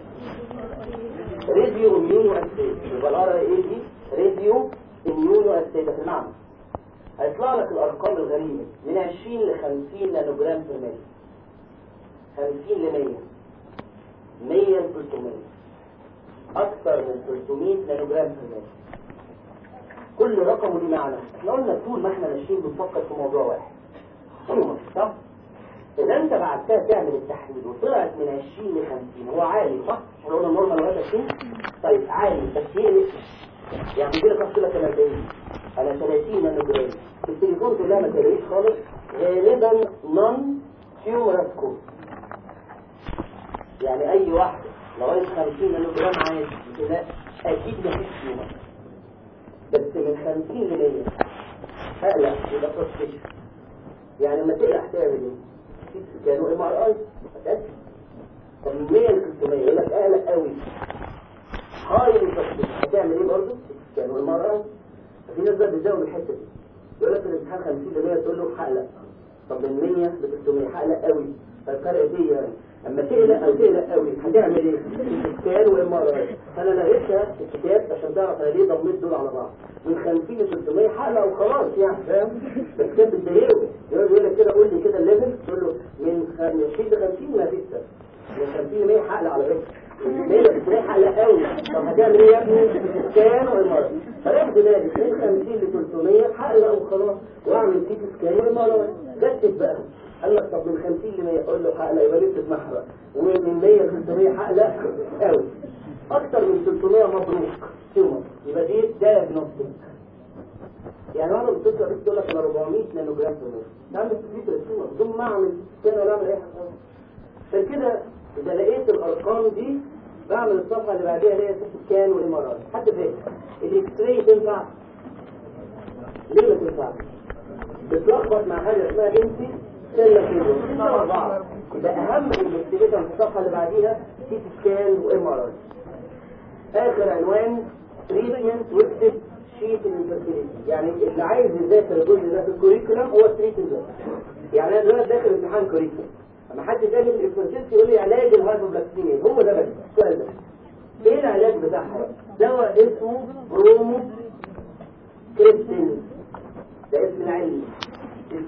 Speaker 1: راديو اميونو اسيد يبقى الار اي اي دي راديو اميونو اسيد في المعنى هيطلع لك الارقام الغريبه من 20 ل 50 نانو جرام في المية 50 ل 100 100 ل 300 اكثر من 300 نانو جرام في المية كل رقم وليه معنى احنا قلنا طول ما احنا ماشيين بنفكر في موضوع واحد صح اذا انت بعدتها تعمل التحليل وطلعت من 20 ل 50 هو عالي صح احنا قلنا النورمال لغايه 20 طيب عالي بس هي لسه يعني بيجي لك اصل لك انا 40 انا 30 نانو جرام التليفون كلها ما تلاقيش خالص غالبا نون تيومرس كود يعني اي واحده لغايه 50 نانو جرام عادي كده اكيد مفيش تيومر بس من 50 ل 100 اقلق يبقى سسبشن يعني لما تقلق تعمل ايه؟ كانوا ام ار اي متاكد طب من 100 ل 300 يقول لك اقلق قوي هاي سسبشن هتعمل ايه برضه؟ كانوا ام ار اي في ناس بقى بتجاوب الحته دي يقول لك في الامتحان 50 ل 100 تقول له هقلق طب من 100 ل 300 هقلق قوي فالفرق ايه يعني؟ اما تقلق او تقلق قوي هتعمل ايه؟ سكان وام ار اي فانا لغيتها في الكتاب عشان تعرف انا ليه ضميت دول على بعض من 50 ل 300 حلقه وخلاص يعني فاهم؟ ده الكتاب بتضايقه يقعد يقول لك كده قول لي كده الليفل تقول له من خ- من 20 ل 50 ما فيش سبب من 50 ل 100 حلقه على فكره من 100 ل 300 حلقه قوي طب هتعمل ايه يا ابني؟ سكان وام ار اي فريح دماغي من 50 ل 300 حلقه وخلاص واعمل سيت سكان وام ار اي ركز بقى قال لك طب من 50 ل 100 اقول له حقلق يبقى ليه بتسمعها بقى ومن 100 ل 300 حقلق قوي اكتر من 300 مبروك تيومر يبقى دي دايجنوستيك يعني وانا بتصل بيك تقول لك انا 400 نانو جرام في المية تعمل تثبيت التيومر بدون ما اعمل سكان ولا اعمل اي حاجه خالص. عشان كده اذا لقيت الارقام دي بعمل الصفحه اللي بعديها اللي هي سيت سكان والام ار اي حد فاهم الاكس راي تنفع ليه ما تنفعش بتلخبط مع حاجه اسمها بنتي سله كيلو مع بعض ده اهم انفستيجيشن في الصفحه اللي بعديها سي تي سكان وام ار اي اخر عنوان تريتمنت واكتب شيت الانفستيجيشن يعني اللي عايز يذاكر الجزء ده في الكوريكولم هو التريتمنت ده يعني انا دلوقتي داخل امتحان كوريكولم اما حد تاني في الانفستيجيشن يقول لي علاج الهايبوبلاكسيميا هو ده بس السؤال ده ايه العلاج بتاعها دواء اسمه برومو كريبتين ده اسم العلمي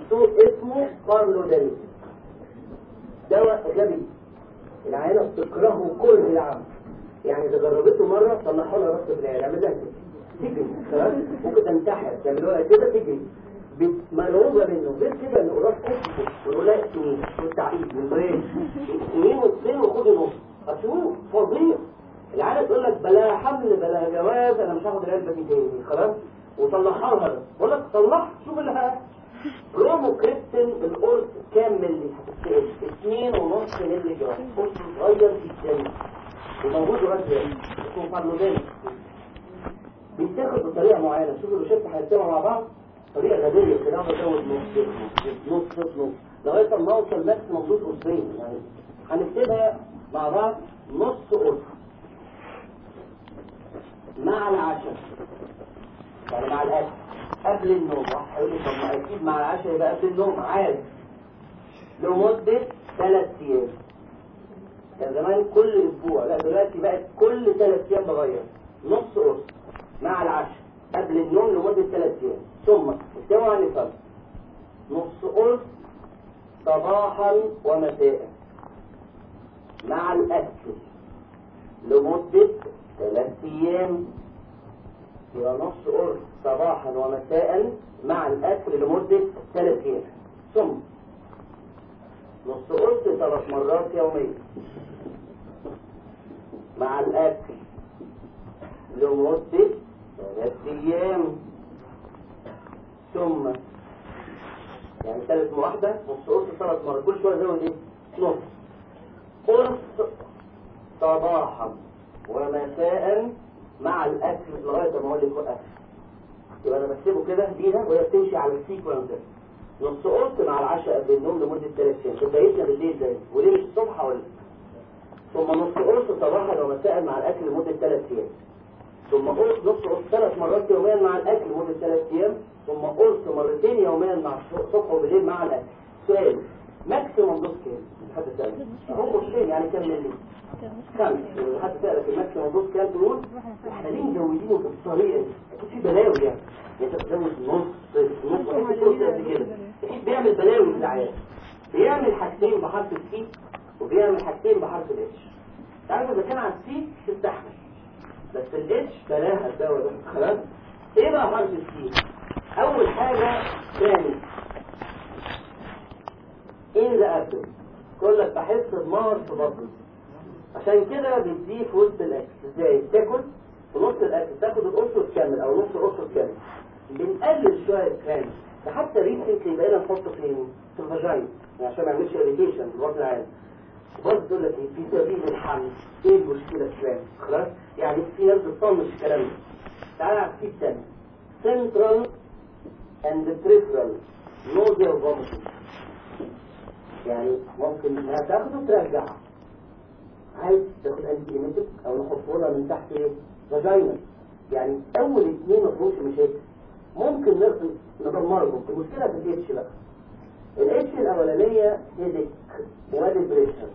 Speaker 1: دكتور اسمه كارلو داني دواء غبي العيانة بتكرهه كل العام يعني اذا جربته مرة طلعوا لها راسه في العيال عمل لها كده تجري خلاص ممكن تنتحر تعملوها كده تجري بت- مرعوبة منه غير كده ان قراص كتفه والولاء سنين والتعقيد والبريد سنين وسنين وخد نص اشوف فظيع العيال تقول لك بلا حمل بلا جواز انا مش هاخد العلبة دي تاني خلاص وطلعها لها بقول لك طلعها شوف اللي ها رومو كريستين القرص كام ملي هتتسأل اتنين ونص ملي جرام قرص صغير جدا وموجود لغايه دلوقتي اسمه فارلودين بيتاخد بطريقه معينه شوفوا الروشته هيتبعوا مع بعض طريقه غبيه كده انا بزود نص نص نص نص لغايه ما اوصل ماكسيموم دوز قرصين يعني هنكتبها مع بعض نص قرص مع العشاء يعني مع الاكل قبل النوم واحد هيقول لي طب ما اكيد مع العشاء يبقى قبل النوم عارف لمده ثلاث ايام كان زمان كل اسبوع لا دلوقتي بقت كل ثلاث ايام بغير نص قرص مع العشاء قبل النوم لمده ثلاث ايام ثم استوى عن الفرق نص قرص صباحا ومساء مع الاكل لمده ثلاث ايام يبقى نص قرص صباحا ومساء مع الاكل لمده ثلاث ايام ثم نص قرص ثلاث مرات يوميا مع الأكل لمدة ثلاث أيام ثم يعني ثالث واحدة نص قرص ثلاث مرات كل شوية زود ايه؟ نص قرص صباحا ومساء مع الأكل لغاية ما أقول لك وقف يبقى أنا بكتبه كده ليها وهي بتمشي على السيكونس ده نص قرص مع العشاء قبل النوم لمدة ثلاث أيام بدايتنا بالليل ده وليه مش الصبح ولا ثم نص قرص صباحا ومساء مع الأكل لمدة ثلاث أيام ثم قرص نص قرص ثلاث مرات يوميا مع الأكل لمدة ثلاث أيام ثم قرص مرتين يوميا مع الصبح وبالليل مع الأكل سؤال ماكسيموم دوز كام؟ حد سألك هو قرصين يعني كام ملي؟ خمس حد سألك الماكسيموم دوز كام تقول احنا ليه مزودينه بالطريقة دي؟ أكيد في بلاوي يعني يعني انت بتزود نص نص نص قرص قد كده أكيد بيعمل بلاوي في العيال بيعمل حاجتين بحرف السي وبيعمل حاجتين بحرف الاتش تعرف اذا كان على السي تستحمل بس الاتش بلاها الدواء ده خلاص ايه بقى حرف السي اول حاجة ثاني ان ذا ابدو كل لك بحس بمار في بطني عشان كده بتديه في وسط الاكل ازاي تاكل في نص الاكل تاخد القرص وتكمل او نص القرص وتكمل بنقلل شويه الكلام ده حتى ريسنتلي بقينا نحطه فين في الفاجاين عشان ما يعملش اريتيشن في الوطن العالي برضه تقول لك ايه في سبيل الحمل ايه المشكله الكلام خلاص يعني في ناس بتطنش الكلام ده تعالى على السي الثاني central and peripheral nausea vomiting يعني ممكن انها تاخده وترجعها عايز تاخد انتي ايميتك او نحط لها من تحت ايه فاجينا يعني اول اثنين ما فيهمش مشاكل ممكن نقدر ندمرهم المشكله في الاتش بقى الاتش الاولانيه هيدك وديبريشن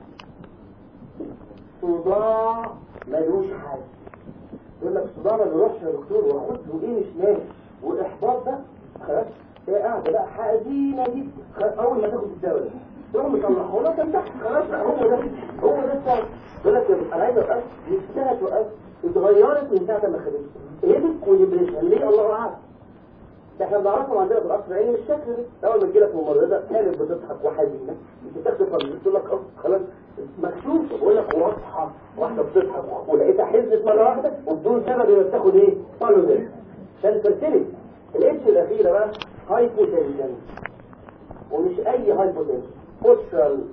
Speaker 1: صداع ملوش حل يقول لك صداع ما بيروحش يا دكتور واخد له ايه مش نافع والاحباط ده خلاص هي قاعده بقى حزينه جدا خلاص، اول ما تاخد الدواء ده تقوم مطلعه لك انت خلاص بقى هو ده هو ده السبب يقول لك يا انا عايز اوقف نفسها توقف اتغيرت من ساعه ما خدتها هيدك وديبريشن ليه الله اعلم ده احنا بنعرفهم عندنا في القصر العيني بالشكل ده اول ما تجيلك ممرضه كانت بتضحك وحزينه انت تاخد فرد تقول لك اه خلاص مكشوفه بقول لك واضحه واحده بتضحك ولقيتها حزنت مره واحده وبدون سبب يبقى بتاخد ايه؟ قالوا ده عشان ترتلي الاتش الاخيره بقى هايبوتنشن ومش اي هايبوتنشن بوسترال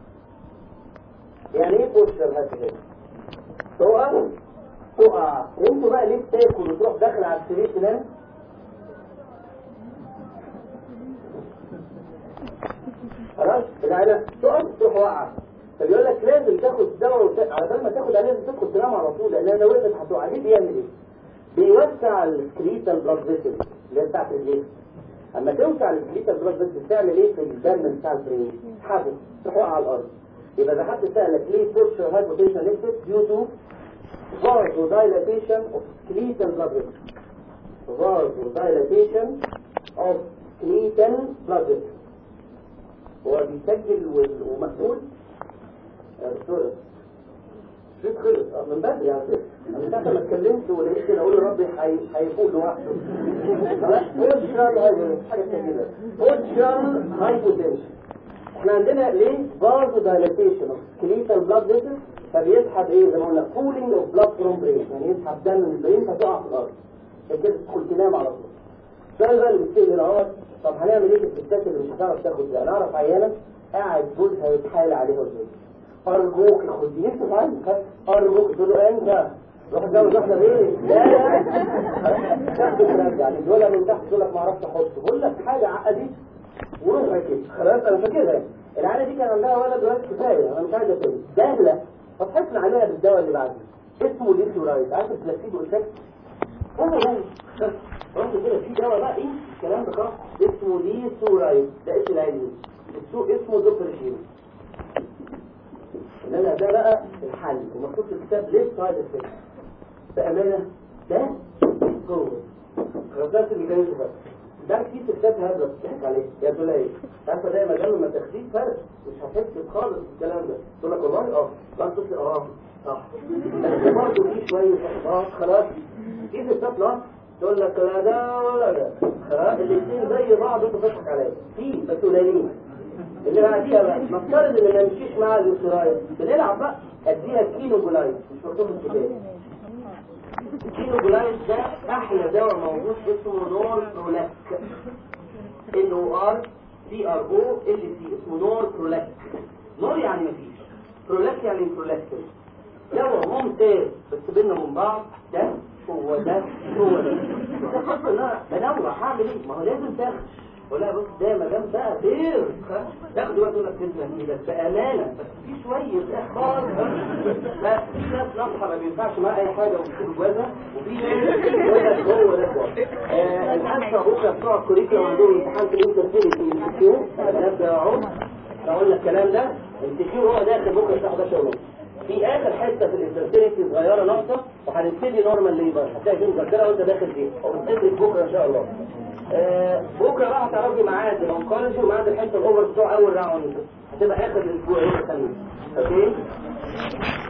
Speaker 1: يعني ايه بوسترال هايبوتنشن؟ تقع تقع انتوا بقى ليه بتاكل وتروح داخل على السرير تنام خلاص العينة تقف تروح واقعة فبيقول لك لازم تاخد دواء وت... على بال ما تاخد عليه لازم تدخل تنام على طول لان لو وقفت هتقع عليه بيعمل ايه؟ بيوسع السكريتال بلاد فيسل اللي هي بتاعت الجسم اما توسع السكريتال بلاد فيسل تعمل ايه في الدم بتاع البرين؟ تحرك تروح واقعة على الارض يبقى ده حد سألك ليه بوستر هايبوتنشن نكتب due to vasodilation of skeletal blood vessels vasodilation of skeletal blood vessels هو بيسجل وال- ومقفول يا دكتور شريط خلص اه من بدري على فكره انا ساعه ما اتكلمت ولقيت كده اقول لربي هي- هيفوق لوحده اورشال هاي حاجه كده اورشال هايبوتنشن احنا عندنا ليه فازو دايلاتيشن اوف سكليتال بلاد فيسل فبيسحب ايه زي ما قلنا كولينج اوف بلاد فروم برين يعني يسحب دم من البرين فتقع في الارض عشان كده تدخل تنام على طول السؤال بقى اللي بيتسال هنا اهوت طب هنعمل ايه في الستات اللي مش هتعرف تاخد ده نعرف عيانه قاعد جوزها يتحايل عليها وزوجها ارجوك خد دي نفسك عنك ارجوك تقول له انت روح اتجوز واحده غيري لا لا تاخده ترجع يعني تقولها من تحت تقول لك ما اعرفش احطه بقول لك حاجه عقدي وروح كده خلاص انا فاكرها العيله دي كان عندها ولد ولد كفايه انا مش عايز تاني سهله فضحكنا عليها بالدواء اللي بعده اسمه ليثيورايد عارف البلاسيبو افكت هو هو رحت كده في دواء بقى ايه الكلام ده خلاص اسمه ليثيورايد ده اسم العلمي السوق اسمه دوبرشين انما ده بقى الحل ومكتوب في الكتاب ليه سايد افكت بامانه ده قوه خلاص اللي جاي بقى ده في ستات هبله بتضحك عليه يا تلاقي عارفه دايما دام ما تاخديه فرق مش هتحس خالص بالكلام ده تقول لك والله اه لا تطلع اه صح بس برضه في شويه اه خلاص في ستات لا تقول لك لا ده ولا ده خلاص الاثنين زي بعض انت بتضحك عليه في بس قليلين اللي بعديها بقى نفترض ان ما نمشيش معاها اليوسرايد بنلعب بقى اديها كيلو جولايد مش مكتوب في الكتاب كيلو جولايد ده احلى دواء موجود اسمه نور برولاك ان او ار سي ار او ال سي اسمه نور برولاك نور يعني مفيش برولاك يعني برولاكتين دواء ممتاز بس بينا من بعض ده هو ده هو ده انت حاسس ان انا بنوع هعمل ايه ما هو لازم تاخد ولا بص ده ما دام بقى خير تاخد وقت تقول لك كلمه كده بامانه بس في شويه اخبار لا في ناس نصحى ما بينفعش معاها اي حاجه وبتسيب جوازها وفي ناس يقول لك هو ده آه، الناس بكره بتوع الكوريكولا عندهم امتحان في الانترفيرنس يمسكوه نبدا اهو اقول لك الكلام ده الانترفيو هو داخل بكره الساعه 11 ونص في اخر حته في الانترفيرنس صغيره ناقصه وهنبتدي نورمال ليبر هتلاقي في مذكره وانت داخل فيها وبتدرس بكره ان شاء الله آه، بكره بقى هتعرفي ميعاد الاونكولوجي وميعاد الحته الاوفر بتوع اول راوند هتبقى اخر الاسبوع يوم الخميس اوكي